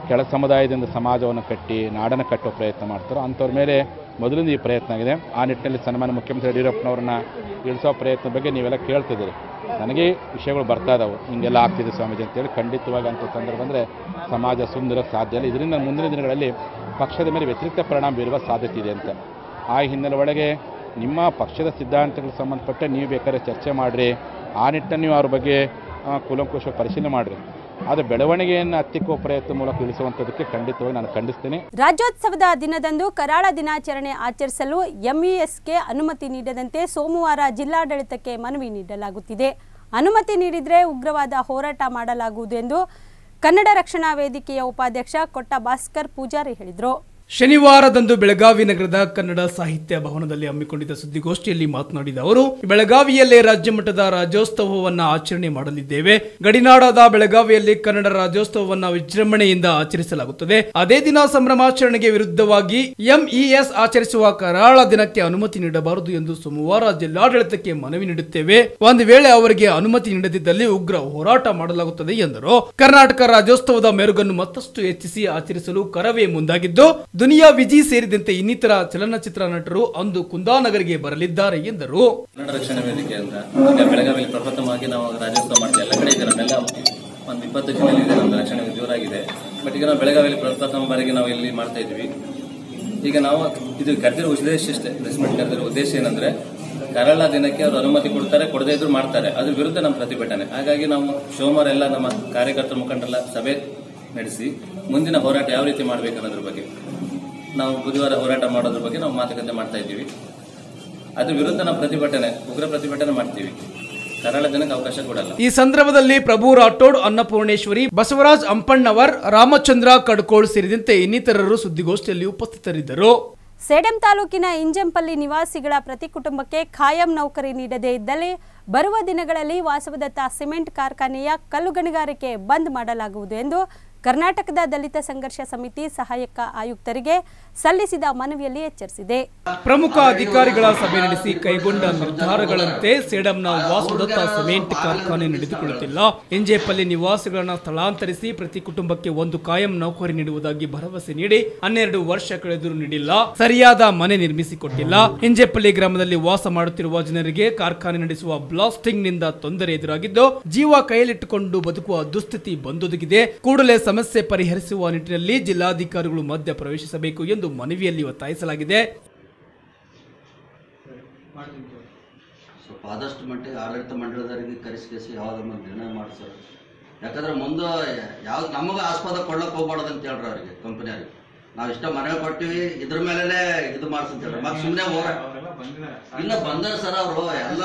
ಕೆಳ ಸಮುದಾಯದಿಂದ ಸಮಾಜವನ್ನು ಕಟ್ಟಿ ನಾಡನ್ನು ಕಟ್ಟುವ ಪ್ರಯತ್ನ ಮಾಡ್ತಾರೋ ಅಂಥವ್ರ ಮೇಲೆ ಮೊದಲಿಂದ ಈ ಪ್ರಯತ್ನ ಆಗಿದೆ ಆ ನಿಟ್ಟಿನಲ್ಲಿ ಸನ್ಮಾನ್ಯ ಮುಖ್ಯಮಂತ್ರಿ ಯಡಿಯೂರಪ್ಪನವ್ರನ್ನ ಇಳಿಸೋ ಪ್ರಯತ್ನ ಬಗ್ಗೆ ನೀವೆಲ್ಲ ಕೇಳ್ತಿದ್ದೀರಿ ನನಗೆ ವಿಷಯಗಳು ಬರ್ತಾ ಇದಾವೆ ಹಿಂಗೆಲ್ಲ ಆಗ್ತಿದೆ ಸ್ವಾಮೀಜಿ ಅಂತೇಳಿ ಖಂಡಿತವಾಗಿ ಅಂಥ ಸಂದರ್ಭ ಅಂದರೆ ಸಮಾಜ ಸುಂದರಕ್ಕೆ ಸಾಧ್ಯ ಇಲ್ಲ ಇದರಿಂದ ಮುಂದಿನ ದಿನಗಳಲ್ಲಿ ಪಕ್ಷದ ಮೇಲೆ ವ್ಯತಿರಿಕ್ತ ಪರಿಣಾಮ ಬೀರುವ ಸಾಧ್ಯತೆ ಇದೆ ಅಂತ ಆ ಹಿನ್ನೆಲೆ ಒಳಗೆ ನಿಮ್ಮ ಪಕ್ಷದ ಸಿದ್ಧಾಂತಗಳಿಗೆ ಸಂಬಂಧಪಟ್ಟ ನೀವು ಬೇಕಾದ್ರೆ ಚರ್ಚೆ ಮಾಡಿರಿ ಆ ನಿಟ್ಟನ್ನು ನೀವು ಅವ್ರ ಬಗ್ಗೆ ಆ, ಕೂಲಂಕುಷ ಪರಿಶೀಲನೆ ಮಾಡಿರಿ ಆದರೆ ಬೆಳವಣಿಗೆಯನ್ನು ಹತ್ತಿಕ್ಕುವ ಪ್ರಯತ್ನ ಮೂಲಕ ಇಳಿಸುವಂಥದ್ದಕ್ಕೆ ಖಂಡಿತವಾಗಿ ನಾನು ಖಂಡಿಸ್ತೀನಿ ರಾಜ್ಯೋತ್ಸವದ ದಿನದಂದು ಕರಾಳ ದಿನಾಚರಣೆ ಆಚರಿಸಲು ಎಂಇಎಸ್ಗೆ ಅನುಮತಿ ನೀಡದಂತೆ ಸೋಮವಾರ ಜಿಲ್ಲಾಡಳಿತಕ್ಕೆ ಮನವಿ ನೀಡಲಾಗುತ್ತಿದೆ ಅನುಮತಿ ನೀಡಿದರೆ ಉಗ್ರವಾದ ಹೋರಾಟ ಮಾಡಲಾಗುವುದು ಎಂದು ಕನ್ನಡ ರಕ್ಷಣಾ ವೇದಿಕೆಯ ಉಪಾಧ್ಯಕ್ಷ ಕೊಟ್ಟ ಭಾಸ್ಕರ್ ಪೂಜಾರಿ ಹೇಳಿದರು ಶನಿವಾರದಂದು ಬೆಳಗಾವಿ ನಗರದ ಕನ್ನಡ ಸಾಹಿತ್ಯ ಭವನದಲ್ಲಿ ಹಮ್ಮಿಕೊಂಡಿದ್ದ ಸುದ್ದಿಗೋಷ್ಠಿಯಲ್ಲಿ ಮಾತನಾಡಿದ ಅವರು ಬೆಳಗಾವಿಯಲ್ಲೇ ರಾಜ್ಯ ಮಟ್ಟದ ರಾಜ್ಯೋತ್ಸವವನ್ನ ಆಚರಣೆ ಮಾಡಲಿದ್ದೇವೆ ಗಡಿನಾಡಾದ ಬೆಳಗಾವಿಯಲ್ಲಿ ಕನ್ನಡ ರಾಜ್ಯೋತ್ಸವವನ್ನ ವಿಜೃಂಭಣೆಯಿಂದ ಆಚರಿಸಲಾಗುತ್ತದೆ ಅದೇ ದಿನ ಸಂಭ್ರಮಾಚರಣೆಗೆ ವಿರುದ್ಧವಾಗಿ ಎಂಇಎಸ್ ಆಚರಿಸುವ ಕರಾಳ ದಿನಕ್ಕೆ ಅನುಮತಿ ನೀಡಬಾರದು ಎಂದು ಸೋಮವಾರ ಜಿಲ್ಲಾಡಳಿತಕ್ಕೆ ಮನವಿ ನೀಡುತ್ತೇವೆ ಒಂದು ವೇಳೆ ಅವರಿಗೆ ಅನುಮತಿ ನೀಡದಿದ್ದಲ್ಲಿ ಉಗ್ರ ಹೋರಾಟ ಮಾಡಲಾಗುತ್ತದೆ ಎಂದರು ಕರ್ನಾಟಕ ರಾಜ್ಯೋತ್ಸವದ ಮೆರುಗನ್ನು ಮತ್ತಷ್ಟು ಹೆಚ್ಚಿಸಿ ಆಚರಿಸಲು ಕರವೇ ಮುಂದಾಗಿದ್ದು ದುನಿಯಾ ವಿಜಿ ಸೇರಿದಂತೆ ಇನ್ನಿತರ ಚಲನಚಿತ್ರ ನಟರು ಅಂದು ಕುಂದಾನಗರಿಗೆ ಬರಲಿದ್ದಾರೆ ಎಂದರು ಕನ್ನಡ ರಕ್ಷಣಾ ವೇದಿಕೆ ಅಂತ ಈಗ ಬೆಳಗಾವಿಯಲ್ಲಿ ಪ್ರಪ್ರಥಮವಾಗಿ ನಾವು ರಾಜ್ಯೋತ್ಸವ ಮಾಡ್ತೀವಿ ಎಲ್ಲ ಕಡೆ ಇದೆ ನಮ್ಮೆಲ್ಲ ಒಂದು ಇಪ್ಪತ್ತು ಜಿಲ್ಲೆಯಲ್ಲಿ ಇದೆ ನಮ್ದು ರಕ್ಷಣಾ ವೇದಿಕೆ ಜೋರಾಗಿದೆ ಬಟ್ ಈಗ ನಾವು ಬೆಳಗಾವಿಯಲ್ಲಿ ಪ್ರಪ್ರಥಮ ಬಾರಿಗೆ ನಾವು ಇಲ್ಲಿ ಮಾಡ್ತಾ ಇದ್ವಿ ಈಗ ನಾವು ಇದು ಕರೆದಿರೋ ಉದ್ದೇಶ ಇಷ್ಟೇ ಪ್ರೆಸ್ ಮೀಟ್ ಕರೆದಿರೋ ಉದ್ದೇಶ ಏನಂದ್ರೆ ಕರಾಳ ದಿನಕ್ಕೆ ಅವರು ಅನುಮತಿ ಕೊಡ್ತಾರೆ ಕೊಡದೇ ಇದ್ರು ಮಾಡ್ತಾರೆ ಅದ್ರ ವಿರುದ್ಧ ನಮ್ಮ ಪ್ರತಿಭಟನೆ ಹಾಗಾಗಿ ನಾವು ಸೋಮವಾರ ಎಲ್ಲ ನಮ್ಮ ಕಾರ್ಯಕರ್ತರ ಮುಖಂಡರೆಲ್ಲ ಸಭೆ ನಡೆಸಿ ಮುಂದಿನ ಹೋರಾಟ ಯಾವ ರೀತಿ ಮಾಡ್ಬೇಕು ಅನ್ನೋದ್ರ ಬಗ್ಗೆ ನಾವು ಬುಧವಾರ ಹೋರಾಟ ಮಾಡೋದ್ರ ಬಗ್ಗೆ ನಾವು ಮಾತುಕತೆ ಮಾಡ್ತಾ ಇದ್ದೀವಿ ಅದ್ರ ವಿರುದ್ಧ ನಾವು ಪ್ರತಿಭಟನೆ ಉಗ್ರ ಪ್ರತಿಭಟನೆ ಮಾಡ್ತೀವಿ ಕರಾಳ ದಿನಕ್ಕೆ ಅವಕಾಶ ಕೊಡಲ್ಲ ಈ ಸಂದರ್ಭದಲ್ಲಿ ಪ್ರಭು ರಾಠೋಡ್ ಅನ್ನಪೂರ್ಣೇಶ್ವರಿ ಬಸವರಾಜ್ ಅಂಪಣ್ಣವರ್ ರಾಮಚಂದ್ರ ಕಡ್ಕೋಳ್ ಸೇರಿದಂತೆ ಇನ್ನಿತರರು ಸುದ್ದಿಗೋಷ್ಠಿಯಲ್ಲಿ ಉಪಸ್ಥಿತರಿದ್ದರು ಸೇಡಂ ತಾಲೂಕಿನ ಇಂಜಂಪಲ್ಲಿ ನಿವಾಸಿಗಳ ಪ್ರತಿ ಕುಟುಂಬಕ್ಕೆ ಖಾಯಂ ನೌಕರಿ ನೀಡದೇ ಇದ್ದಲ್ಲಿ ಬರುವ ದಿನಗಳಲ್ಲಿ ವಾಸವದತ್ತ ಸಿಮೆಂಟ್ ಕಾರ್ಖಾನೆಯ ಕಲ್ಲು ಗಣಿಗಾರಿಕೆ ಬಂದ್ ಮಾಡಲಾಗುವುದು ಎಂದು ಕರ್ನಾಟಕದ ದಲಿತ ಸಂಘರ್ಷ ಸಮಿತಿ ಸಹಾಯಕ ಆಯುಕ್ತರಿಗೆ ಸಲ್ಲಿಸಿದ ಮನವಿಯಲ್ಲಿ ಎಚ್ಚರಿಸಿದೆ ಪ್ರಮುಖ ಅಧಿಕಾರಿಗಳ ಸಭೆ ನಡೆಸಿ ಕೈಗೊಂಡ ನಿರ್ಧಾರಗಳಂತೆ ಸೇಡಂನ ವಾಸುದತ್ತ ಸಿಮೆಂಟ್ ಕಾರ್ಖಾನೆ ನಡೆದುಕೊಳ್ಳುತ್ತಿಲ್ಲ ಇಂಜೇಪಲ್ಲಿ ನಿವಾಸಿಗಳನ್ನ ಸ್ಥಳಾಂತರಿಸಿ ಪ್ರತಿ ಕುಟುಂಬಕ್ಕೆ ಒಂದು ಕಾಯಂ ನೌಕರಿ ನೀಡುವುದಾಗಿ ಭರವಸೆ ನೀಡಿ ಹನ್ನೆರಡು ವರ್ಷ ಕಳೆದರೂ ನೀಡಿಲ್ಲ ಸರಿಯಾದ ಮನೆ ನಿರ್ಮಿಸಿಕೊಟ್ಟಿಲ್ಲ ಇಂಜೇಪಲ್ಲಿ ಗ್ರಾಮದಲ್ಲಿ ವಾಸ ಮಾಡುತ್ತಿರುವ ಜನರಿಗೆ ಕಾರ್ಖಾನೆ ನಡೆಸುವ ಬ್ಲಾಸ್ಟಿಂಗ್ ನಿಂದ ತೊಂದರೆ ಎದುರಾಗಿದ್ದು ಜೀವ ಕೈಯಲ್ಲಿಟ್ಟುಕೊಂಡು ಬದುಕುವ ದುಸ್ಥಿತಿ ಬಂದೊದಗಿದೆ ಕೂಡಲೇ ಸಮಸ್ಯೆ ಪರಿಹರಿಸುವ ನಿಟ್ಟಿನಲ್ಲಿ ಜಿಲ್ಲಾಧಿಕಾರಿಗಳು ಮಧ್ಯ ಪ್ರವೇಶಿಸಬೇಕು ಎಂದು ಮನವಿಯಲ್ಲಿ ಒತ್ತಾಯಿಸಲಾಗಿದೆ ಸ್ವಲ್ಪ ಆದಷ್ಟು ಮಟ್ಟಿಗೆ ಆಡಳಿತ ಮಂಡಳದವರಿಗೆ ಕರೆಸಿ ಯಾವ್ದು ಒಂದು ನಿರ್ಣಯ ಮಾಡಿಸ್ತಾರೆ ಯಾಕಂದ್ರೆ ಮುಂದೆ ಯಾವ್ದು ನಮಗೆ ಆಸ್ಪದ ಕೊಡ್ಲಕ್ಕೆ ಹೋಗ್ಬಾರ್ದು ಅಂತ ಹೇಳ್ರಿ ಅವ್ರಿಗೆ ಕಂಪನಿಯವ್ರಿಗೆ ನಾವು ಇಷ್ಟ ಮನೆ ಕೊಟ್ಟಿವಿ ಇದ್ರ ಮೇಲೆ ಇದು ಮಾಡ್ಸಂತ ಹೇಳ್ರಿ ಮತ್ತೆ ಸುಮ್ಮನೆ ಹೋರ ಇಲ್ಲ ಬಂದಾರ ಸರ್ ಅವರು ಎಲ್ಲ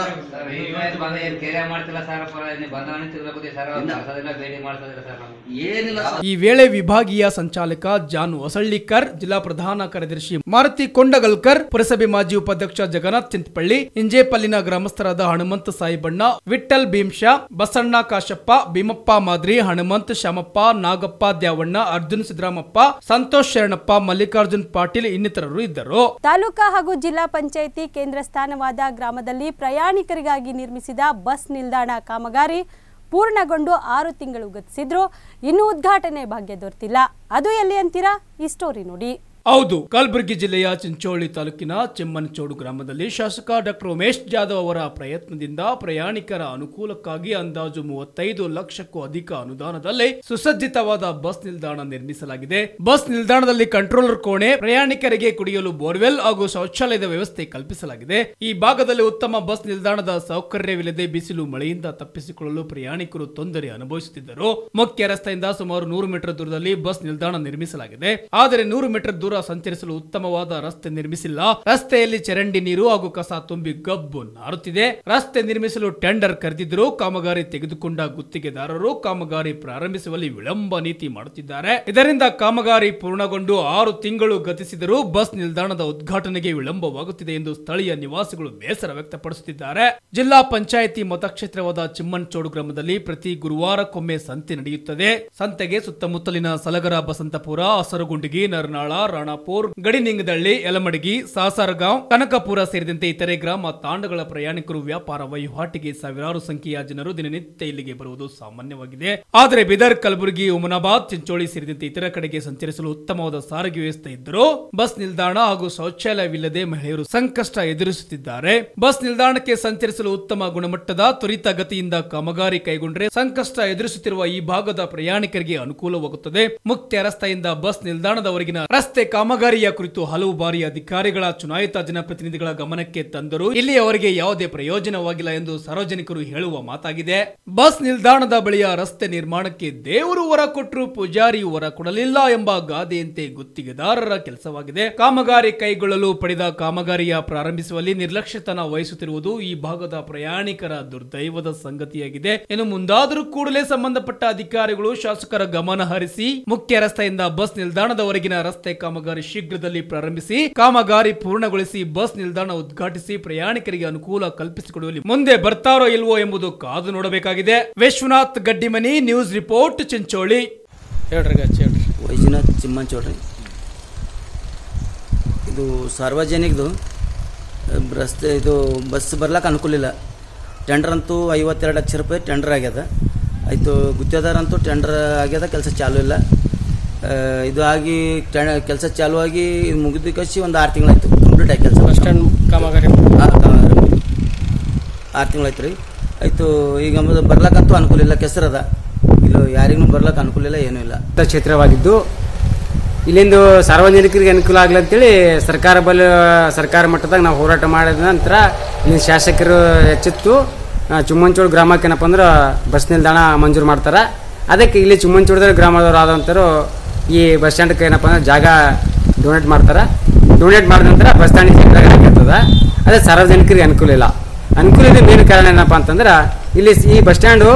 ಏನಿಲ್ಲ ಸರ್ ಈ ವೇಳೆ ವಿಭಾಗೀಯ ಸಂಚಾಲಕ ಜಾನ್ ಹೊಸಳ್ಳಿಕರ್ ಜಿಲ್ಲಾ ಪ್ರಧಾನ ಕಾರ್ಯದರ್ಶಿ ಮಾರುತಿ ಕೊಂಡಗಲ್ಕರ್ ಪುರಸಭೆ ಮಾಜಿ ಉಪಾಧ್ಯಕ್ಷ ಜಗನ್ನಾಥ್ ಚಿಂತಪಳ್ಳಿ ಇಂಜೇಪಲ್ಲಿನ ಗ್ರಾಮಸ್ಥರಾದ ಹನುಮಂತ ಸಾಯಿಬಣ್ಣ ವಿಠಲ್ ಭೀಮ್ಶಾ ಬಸಣ್ಣ ಕಾಶಪ್ಪ ಭೀಮಪ್ಪ ಮಾದ್ರಿ ಹನುಮಂತ್ ಶ್ಯಾಮಪ್ಪ ನಾಗಪ್ಪ ದ್ಯಾವಣ್ಣ ಅರ್ಜುನ್ ಸಿದ್ದರಾಮಪ್ಪ ಸಂತೋಷ್ ಶರಣಪ್ಪ ಮಲ್ಲಿಕಾರ್ಜುನ್ ಪಾಟೀಲ್ ಇನ್ನಿತರರು ಇದ್ದರು ತಾಲೂಕಾ ಹಾಗೂ ಜಿಲ್ಲಾ ಪಂಚಾಯಿತಿ ಕೇಂದ್ರ ಸ್ಥಾನವಾದ ಗ್ರಾಮದಲ್ಲಿ ಪ್ರಯಾಣಿಕರಿಗಾಗಿ ನಿರ್ಮಿಸಿದ ಬಸ್ ನಿಲ್ದಾಣ ಕಾಮಗಾರಿ ಪೂರ್ಣಗೊಂಡು ಆರು ತಿಂಗಳು ಗತಿಸಿದ್ರು ಇನ್ನೂ ಉದ್ಘಾಟನೆ ಭಾಗ್ಯ ದೊರೆತಿಲ್ಲ ಅದು ಎಲ್ಲಿ ಅಂತೀರಾ ಈ ಸ್ಟೋರಿ ನೋಡಿ ಹೌದು ಕಲಬುರಗಿ ಜಿಲ್ಲೆಯ ಚಿಂಚೋಳಿ ತಾಲೂಕಿನ ಚೆಮ್ಮನಚೋಡು ಗ್ರಾಮದಲ್ಲಿ ಶಾಸಕ ಡಾಕ್ಟರ್ ಉಮೇಶ್ ಜಾಧವ್ ಅವರ ಪ್ರಯತ್ನದಿಂದ ಪ್ರಯಾಣಿಕರ ಅನುಕೂಲಕ್ಕಾಗಿ ಅಂದಾಜು ಮೂವತ್ತೈದು ಲಕ್ಷಕ್ಕೂ ಅಧಿಕ ಅನುದಾನದಲ್ಲಿ ಸುಸಜ್ಜಿತವಾದ ಬಸ್ ನಿಲ್ದಾಣ ನಿರ್ಮಿಸಲಾಗಿದೆ ಬಸ್ ನಿಲ್ದಾಣದಲ್ಲಿ ಕಂಟ್ರೋಲರ್ ಕೋಣೆ ಪ್ರಯಾಣಿಕರಿಗೆ ಕುಡಿಯಲು ಬೋರ್ವೆಲ್ ಹಾಗೂ ಶೌಚಾಲಯದ ವ್ಯವಸ್ಥೆ ಕಲ್ಪಿಸಲಾಗಿದೆ ಈ ಭಾಗದಲ್ಲಿ ಉತ್ತಮ ಬಸ್ ನಿಲ್ದಾಣದ ಸೌಕರ್ಯವಿಲ್ಲದೆ ಬಿಸಿಲು ಮಳೆಯಿಂದ ತಪ್ಪಿಸಿಕೊಳ್ಳಲು ಪ್ರಯಾಣಿಕರು ತೊಂದರೆ ಅನುಭವಿಸುತ್ತಿದ್ದರು ಮುಖ್ಯ ರಸ್ತೆಯಿಂದ ಸುಮಾರು ನೂರು ಮೀಟರ್ ದೂರದಲ್ಲಿ ಬಸ್ ನಿಲ್ದಾಣ ನಿರ್ಮಿಸಲಾಗಿದೆ ಆದರೆ ನೂರು ಮೀಟರ್ ದೂರ ಸಂಚರಿಸಲು ಉತ್ತಮವಾದ ರಸ್ತೆ ನಿರ್ಮಿಸಿಲ್ಲ ರಸ್ತೆಯಲ್ಲಿ ಚರಂಡಿ ನೀರು ಹಾಗೂ ಕಸ ತುಂಬಿ ಗಬ್ಬು ನಾರುತ್ತಿದೆ ರಸ್ತೆ ನಿರ್ಮಿಸಲು ಟೆಂಡರ್ ಕರೆದಿದ್ದರೂ ಕಾಮಗಾರಿ ತೆಗೆದುಕೊಂಡ ಗುತ್ತಿಗೆದಾರರು ಕಾಮಗಾರಿ ಪ್ರಾರಂಭಿಸುವಲ್ಲಿ ವಿಳಂಬ ನೀತಿ ಮಾಡುತ್ತಿದ್ದಾರೆ ಇದರಿಂದ ಕಾಮಗಾರಿ ಪೂರ್ಣಗೊಂಡು ಆರು ತಿಂಗಳು ಗತಿಸಿದರೂ ಬಸ್ ನಿಲ್ದಾಣದ ಉದ್ಘಾಟನೆಗೆ ವಿಳಂಬವಾಗುತ್ತಿದೆ ಎಂದು ಸ್ಥಳೀಯ ನಿವಾಸಿಗಳು ಬೇಸರ ವ್ಯಕ್ತಪಡಿಸುತ್ತಿದ್ದಾರೆ ಜಿಲ್ಲಾ ಪಂಚಾಯಿತಿ ಮತಕ್ಷೇತ್ರವಾದ ಚಿಮ್ಮನ್ಚೋಡು ಗ್ರಾಮದಲ್ಲಿ ಪ್ರತಿ ಗುರುವಾರಕ್ಕೊಮ್ಮೆ ಸಂತೆ ನಡೆಯುತ್ತದೆ ಸಂತೆಗೆ ಸುತ್ತಮುತ್ತಲಿನ ಸಲಗರ ಬಸಂತಪುರ ಹಸರಗುಂಡಿಗಿ ನರನಾಳ ರಾಣ ಖಾನಾಪುರ್ ಗಡಿನಿಂಗದಳ್ಳಿ ಯಲಮಡಗಿ ಸಾಸಾರಗಾಂವ್ ಕನಕಪುರ ಸೇರಿದಂತೆ ಇತರೆ ಗ್ರಾಮ ತಾಂಡಗಳ ಪ್ರಯಾಣಿಕರು ವ್ಯಾಪಾರ ವಹಿವಾಟಿಗೆ ಸಾವಿರಾರು ಸಂಖ್ಯೆಯ ಜನರು ದಿನನಿತ್ಯ ಇಲ್ಲಿಗೆ ಬರುವುದು ಸಾಮಾನ್ಯವಾಗಿದೆ ಆದರೆ ಬಿದರ್ ಕಲಬುರಗಿ ಉಮನಾಬಾದ್ ಚಿಂಚೋಳಿ ಸೇರಿದಂತೆ ಇತರ ಕಡೆಗೆ ಸಂಚರಿಸಲು ಉತ್ತಮವಾದ ಸಾರಿಗೆ ವ್ಯವಸ್ಥೆ ಇದ್ದರೂ ಬಸ್ ನಿಲ್ದಾಣ ಹಾಗೂ ಶೌಚಾಲಯವಿಲ್ಲದೆ ಮಹಿಳೆಯರು ಸಂಕಷ್ಟ ಎದುರಿಸುತ್ತಿದ್ದಾರೆ ಬಸ್ ನಿಲ್ದಾಣಕ್ಕೆ ಸಂಚರಿಸಲು ಉತ್ತಮ ಗುಣಮಟ್ಟದ ತ್ವರಿತ ಗತಿಯಿಂದ ಕಾಮಗಾರಿ ಕೈಗೊಂಡ್ರೆ ಸಂಕಷ್ಟ ಎದುರಿಸುತ್ತಿರುವ ಈ ಭಾಗದ ಪ್ರಯಾಣಿಕರಿಗೆ ಅನುಕೂಲವಾಗುತ್ತದೆ ಮುಖ್ಯ ರಸ್ತೆಯಿಂದ ಬಸ್ ನಿಲ್ದಾಣದವರೆಗಿನ ರಸ್ತೆ ಕಾಮಗಾರಿಯ ಕುರಿತು ಹಲವು ಬಾರಿ ಅಧಿಕಾರಿಗಳ ಚುನಾಯಿತ ಜನಪ್ರತಿನಿಧಿಗಳ ಗಮನಕ್ಕೆ ತಂದರೂ ಇಲ್ಲಿಯವರೆಗೆ ಯಾವುದೇ ಪ್ರಯೋಜನವಾಗಿಲ್ಲ ಎಂದು ಸಾರ್ವಜನಿಕರು ಹೇಳುವ ಮಾತಾಗಿದೆ ಬಸ್ ನಿಲ್ದಾಣದ ಬಳಿಯ ರಸ್ತೆ ನಿರ್ಮಾಣಕ್ಕೆ ದೇವರು ವರ ಕೊಟ್ಟರು ಪೂಜಾರಿ ವರ ಕೊಡಲಿಲ್ಲ ಎಂಬ ಗಾದೆಯಂತೆ ಗುತ್ತಿಗೆದಾರರ ಕೆಲಸವಾಗಿದೆ ಕಾಮಗಾರಿ ಕೈಗೊಳ್ಳಲು ಪಡೆದ ಕಾಮಗಾರಿಯ ಪ್ರಾರಂಭಿಸುವಲ್ಲಿ ನಿರ್ಲಕ್ಷ್ಯತನ ವಹಿಸುತ್ತಿರುವುದು ಈ ಭಾಗದ ಪ್ರಯಾಣಿಕರ ದುರ್ದೈವದ ಸಂಗತಿಯಾಗಿದೆ ಇನ್ನು ಮುಂದಾದರೂ ಕೂಡಲೇ ಸಂಬಂಧಪಟ್ಟ ಅಧಿಕಾರಿಗಳು ಶಾಸಕರ ಗಮನ ಹರಿಸಿ ಮುಖ್ಯ ರಸ್ತೆಯಿಂದ ಬಸ್ ನಿಲ್ದಾಣದವರೆಗಿನ ರಸ್ತೆ ಕಾಮಗಾರಿ ಶೀಘ್ರದಲ್ಲಿ ಪ್ರಾರಂಭಿಸಿ ಕಾಮಗಾರಿ ಪೂರ್ಣಗೊಳಿಸಿ ಬಸ್ ನಿಲ್ದಾಣ ಉದ್ಘಾಟಿಸಿ ಪ್ರಯಾಣಿಕರಿಗೆ ಅನುಕೂಲ ಕಲ್ಪಿಸಿಕೊಡುವಲ್ಲಿ ಮುಂದೆ ಬರ್ತಾರೋ ಇಲ್ವೋ ಎಂಬುದು ಕಾದು ನೋಡಬೇಕಾಗಿದೆ ವಿಶ್ವನಾಥ್ ಗಡ್ಡಿಮನಿ ನ್ಯೂಸ್ ರಿಪೋರ್ಟ್ ಚಿಂಚೋಳಿ ಹೇಳ್ರಿ ಗಚ್ಚಿ ಹೇಳ್ರಿ ವೈಜನಾಥ್ ಚಿಮ್ಮಂಚೋಡ್ರಿ ಇದು ಸಾರ್ವಜನಿಕದು ರಸ್ತೆ ಇದು ಬಸ್ ಬರ್ಲಕ್ಕೆ ಅನುಕೂಲ ಇಲ್ಲ ಟೆಂಡರ್ ಅಂತೂ ಐವತ್ತೆರಡು ಲಕ್ಷ ರೂಪಾಯಿ ಟೆಂಡರ್ ಆಗ್ಯದ ಆಯಿತು ಗುತ್ತೇದಾರ ಅಂತೂ ಟೆಂಡರ್ ಆಗ್ಯದ ಕೆಲಸ ಚಾಲು ಇಲ್ಲ ಆ, ಇದು ಆಗಿ ಕೆಲಸ ಚಾಲು ಆಗಿ ಇದು ಮುಗಿದ ಕಸಿ ಒಂದು ಆರು ತಿಂಗಳಾಯ್ತು ಕಂಪ್ಲೀಟ್ ಆಗಿ ಕೆಲಸ ಬಸ್ ಸ್ಟ್ಯಾಂಡ್ ಕಾಮಗಾರಿ ಆರು ತಿಂಗಳಾಯ್ತು ರೀ ಆಯಿತು ಈಗ ನಮ್ಮದು ಬರ್ಲಕ್ಕಂತೂ ಅನುಕೂಲ ಇಲ್ಲ ಕೆಸರದ ಇಲ್ಲ ಯಾರಿಗೂ ಬರ್ಲಕ್ಕೆ ಅನುಕೂಲ ಇಲ್ಲ ಏನೂ ಇಲ್ಲ ಕ್ಷೇತ್ರವಾಗಿದ್ದು ಇಲ್ಲಿಂದ ಸಾರ್ವಜನಿಕರಿಗೆ ಅನುಕೂಲ ಆಗಲಿ ಅಂತೇಳಿ ಸರ್ಕಾರ ಬಲ ಸರ್ಕಾರ ಮಟ್ಟದಾಗ ನಾವು ಹೋರಾಟ ಮಾಡಿದ ನಂತರ ಇಲ್ಲಿ ಶಾಸಕರು ಎಚ್ಚೆತ್ತು ಆ, ಚುಮ್ಮಂಚೋಳು ಗ್ರಾಮಕ್ಕೆ ಏನಪ್ಪ ಅಂದ್ರೆ ಬಸ್ ನಿಲ್ದಾಣ ಮಂಜೂರು ಮಾಡ್ತಾರೆ ಅದಕ್ಕೆ ಇಲ್ಲಿ ಚುಮ್ಮಂಚೋಳದ ಗ್ರಾಮದವ್ರು ಆದಂಥರು ಈ ಬಸ್ ಸ್ಟ್ಯಾಂಡ್ಗೆ ಏನಪ್ಪ ಅಂದ್ರೆ ಜಾಗ ಡೊನೇಟ್ ಮಾಡ್ತಾರೆ ಡೊನೇಟ್ ಮಾಡಿದ ನಂತರ ಬಸ್ ಸ್ಟ್ಯಾಂಡಿಗೆ ಜಾಗ ಆಗಿರ್ತದೆ ಅದೇ ಸಾರ್ವಜನಿಕರಿಗೆ ಅನುಕೂಲ ಇಲ್ಲ ಅನುಕೂಲ ಇದೆ ಮೇನ್ ಕಾರಣ ಏನಪ್ಪ ಅಂತಂದ್ರೆ ಇಲ್ಲಿ ಈ ಬಸ್ ಸ್ಟ್ಯಾಂಡು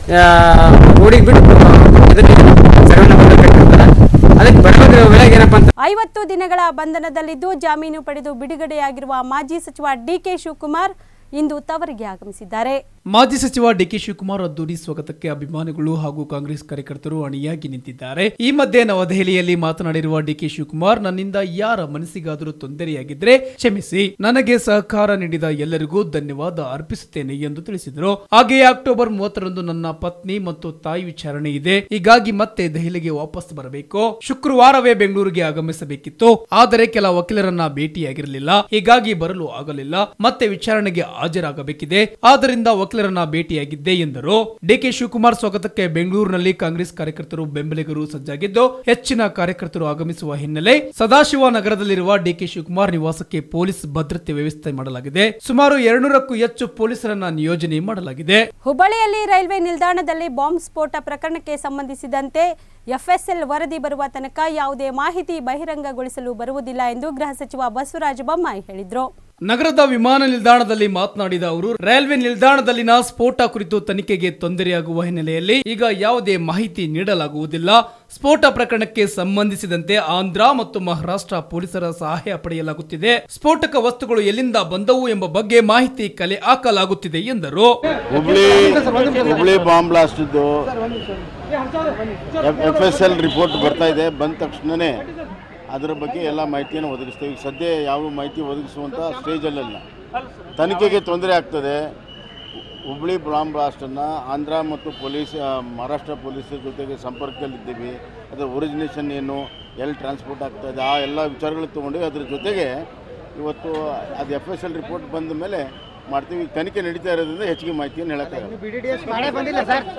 ರೋಡಿಗೆ ಬಿಟ್ಟು ಇದಕ್ಕೆ ಸರ್ವೆ ನಂಬರ್ ಕಟ್ಟಿರ್ತಾರೆ ಅದಕ್ಕೆ ಬಡವರ ವೇಳೆಗೆ ಏನಪ್ಪ ಅಂತ ಐವತ್ತು ದಿನಗಳ ಬಂಧನದಲ್ಲಿದ್ದು ಜಾಮೀನು ಪಡೆದು ಬಿಡುಗಡೆಯಾಗಿರುವ ಮಾಜಿ ಸಚಿವ ಡಿಕೆ ಶಿವಕುಮಾರ್ ಇಂದು ತವರಿಗೆ ಆಗಮಿಸಿದ್ದಾರೆ ಮಾಜಿ ಸಚಿವ ಡಿಕೆ ಶಿವಕುಮಾರ್ ಅದ್ದೂರಿ ಸ್ವಾಗತಕ್ಕೆ ಅಭಿಮಾನಿಗಳು ಹಾಗೂ ಕಾಂಗ್ರೆಸ್ ಕಾರ್ಯಕರ್ತರು ಅಣಿಯಾಗಿ ನಿಂತಿದ್ದಾರೆ ಈ ಮಧ್ಯೆ ನವದೆಹಲಿಯಲ್ಲಿ ಮಾತನಾಡಿರುವ ಡಿಕೆ ಶಿವಕುಮಾರ್ ನನ್ನಿಂದ ಯಾರ ಮನಸ್ಸಿಗಾದರೂ ತೊಂದರೆಯಾಗಿದ್ರೆ ಕ್ಷಮಿಸಿ ನನಗೆ ಸಹಕಾರ ನೀಡಿದ ಎಲ್ಲರಿಗೂ ಧನ್ಯವಾದ ಅರ್ಪಿಸುತ್ತೇನೆ ಎಂದು ತಿಳಿಸಿದರು ಹಾಗೆಯೇ ಅಕ್ಟೋಬರ್ ಮೂವತ್ತರಂದು ನನ್ನ ಪತ್ನಿ ಮತ್ತು ತಾಯಿ ವಿಚಾರಣೆ ಇದೆ ಹೀಗಾಗಿ ಮತ್ತೆ ದೆಹಲಿಗೆ ವಾಪಸ್ ಬರಬೇಕು ಶುಕ್ರವಾರವೇ ಬೆಂಗಳೂರಿಗೆ ಆಗಮಿಸಬೇಕಿತ್ತು ಆದರೆ ಕೆಲ ವಕೀಲರನ್ನ ಭೇಟಿಯಾಗಿರಲಿಲ್ಲ ಹೀಗಾಗಿ ಬರಲು ಆಗಲಿಲ್ಲ ಮತ್ತೆ ವಿಚಾರಣೆಗೆ ಹಾಜರಾಗಬೇಕಿದೆ ಆದ್ದರಿಂದ ವಕೀಲರನ್ನ ಭೇಟಿಯಾಗಿದ್ದೆ ಎಂದರು ಡಿಕೆ ಶಿವಕುಮಾರ್ ಸ್ವಾಗತಕ್ಕೆ ಬೆಂಗಳೂರಿನಲ್ಲಿ ಕಾಂಗ್ರೆಸ್ ಕಾರ್ಯಕರ್ತರು ಬೆಂಬಲಿಗರು ಸಜ್ಜಾಗಿದ್ದು ಹೆಚ್ಚಿನ ಕಾರ್ಯಕರ್ತರು ಆಗಮಿಸುವ ಹಿನ್ನೆಲೆ ಸದಾಶಿವ ನಗರದಲ್ಲಿರುವ ಡಿಕೆ ಶಿವಕುಮಾರ್ ನಿವಾಸಕ್ಕೆ ಪೊಲೀಸ್ ಭದ್ರತೆ ವ್ಯವಸ್ಥೆ ಮಾಡಲಾಗಿದೆ ಸುಮಾರು ಎರಡ್ನೂರಕ್ಕೂ ಹೆಚ್ಚು ಪೊಲೀಸರನ್ನ ನಿಯೋಜನೆ ಮಾಡಲಾಗಿದೆ ಹುಬ್ಬಳ್ಳಿಯಲ್ಲಿ ರೈಲ್ವೆ ನಿಲ್ದಾಣದಲ್ಲಿ ಬಾಂಬ್ ಸ್ಫೋಟ ಪ್ರಕರಣಕ್ಕೆ ಸಂಬಂಧಿಸಿದಂತೆ ಎಫ್ಎಸ್ಎಲ್ ವರದಿ ಬರುವ ತನಕ ಯಾವುದೇ ಮಾಹಿತಿ ಬಹಿರಂಗಗೊಳಿಸಲು ಬರುವುದಿಲ್ಲ ಎಂದು ಗೃಹ ಸಚಿವ ಬಸವರಾಜ ಬೊಮ್ಮಾಯಿ ಹೇಳಿದರು ನಗರದ ವಿಮಾನ ನಿಲ್ದಾಣದಲ್ಲಿ ಮಾತನಾಡಿದ ಅವರು ರೈಲ್ವೆ ನಿಲ್ದಾಣದಲ್ಲಿನ ಸ್ಫೋಟ ಕುರಿತು ತನಿಖೆಗೆ ತೊಂದರೆಯಾಗುವ ಹಿನ್ನೆಲೆಯಲ್ಲಿ ಈಗ ಯಾವುದೇ ಮಾಹಿತಿ ನೀಡಲಾಗುವುದಿಲ್ಲ ಸ್ಫೋಟ ಪ್ರಕರಣಕ್ಕೆ ಸಂಬಂಧಿಸಿದಂತೆ ಆಂಧ್ರ ಮತ್ತು ಮಹಾರಾಷ್ಟ್ರ ಪೊಲೀಸರ ಸಹಾಯ ಪಡೆಯಲಾಗುತ್ತಿದೆ ಸ್ಫೋಟಕ ವಸ್ತುಗಳು ಎಲ್ಲಿಂದ ಬಂದವು ಎಂಬ ಬಗ್ಗೆ ಮಾಹಿತಿ ಕಲೆ ಹಾಕಲಾಗುತ್ತಿದೆ ಎಂದರು ಹುಬ್ಳಿ ಹುಬ್ಳಿ ಬಾಂಬ್ ಬ್ಲಾಸ್ಟಿದ್ದು ಎಫ್ ಎಸ್ ಎಲ್ ರಿಪೋರ್ಟ್ ಬರ್ತಾ ಇದೆ ಬಂದ ತಕ್ಷಣವೇ ಅದರ ಬಗ್ಗೆ ಎಲ್ಲ ಮಾಹಿತಿಯನ್ನು ಒದಗಿಸ್ತೇವೆ ಈಗ ಸದ್ಯ ಯಾವ ಮಾಹಿತಿ ಒದಗಿಸುವಂಥ ಸ್ಟೇಜಲ್ಲ ತನಿಖೆಗೆ ತೊಂದರೆ ಆಗ್ತದೆ ಹುಬ್ಳಿ ಬಾಂಬ್ ಬ್ಲಾಸ್ಟನ್ನು ಆಂಧ್ರ ಮತ್ತು ಪೊಲೀಸ್ ಆ, ಮಹಾರಾಷ್ಟ್ರ ಪೊಲೀಸರ ಜೊತೆಗೆ ಸಂಪರ್ಕದಲ್ಲಿದ್ದೀವಿ ಅದರ ಒರಿಜಿನೇಷನ್ ಏನು ಎಲ್ಲಿ ಟ್ರಾನ್ಸ್ಪೋರ್ಟ್ ಆಗ್ತಾ ಇದೆ ಆ ಎಲ್ಲ ವಿಚಾರಗಳು ತೊಗೊಂಡು ಅದ್ರ ಜೊತೆಗೆ ಇವತ್ತು ಅದು ಎಫ್ ಎಸ್ ಎಲ್ ರಿಪೋರ್ಟ್ ಬಂದ ಮೇಲೆ ಮಾಡ್ತೀವಿ ಈಗ ತನಿಖೆ ನಡೀತಾ ಇರೋದ್ರಿಂದ ಹೆಚ್ಚಿಗೆ ಮಾಹಿತಿಯನ್ನು ಹೇಳೋಕ್ಕಾಗಲ್ಲ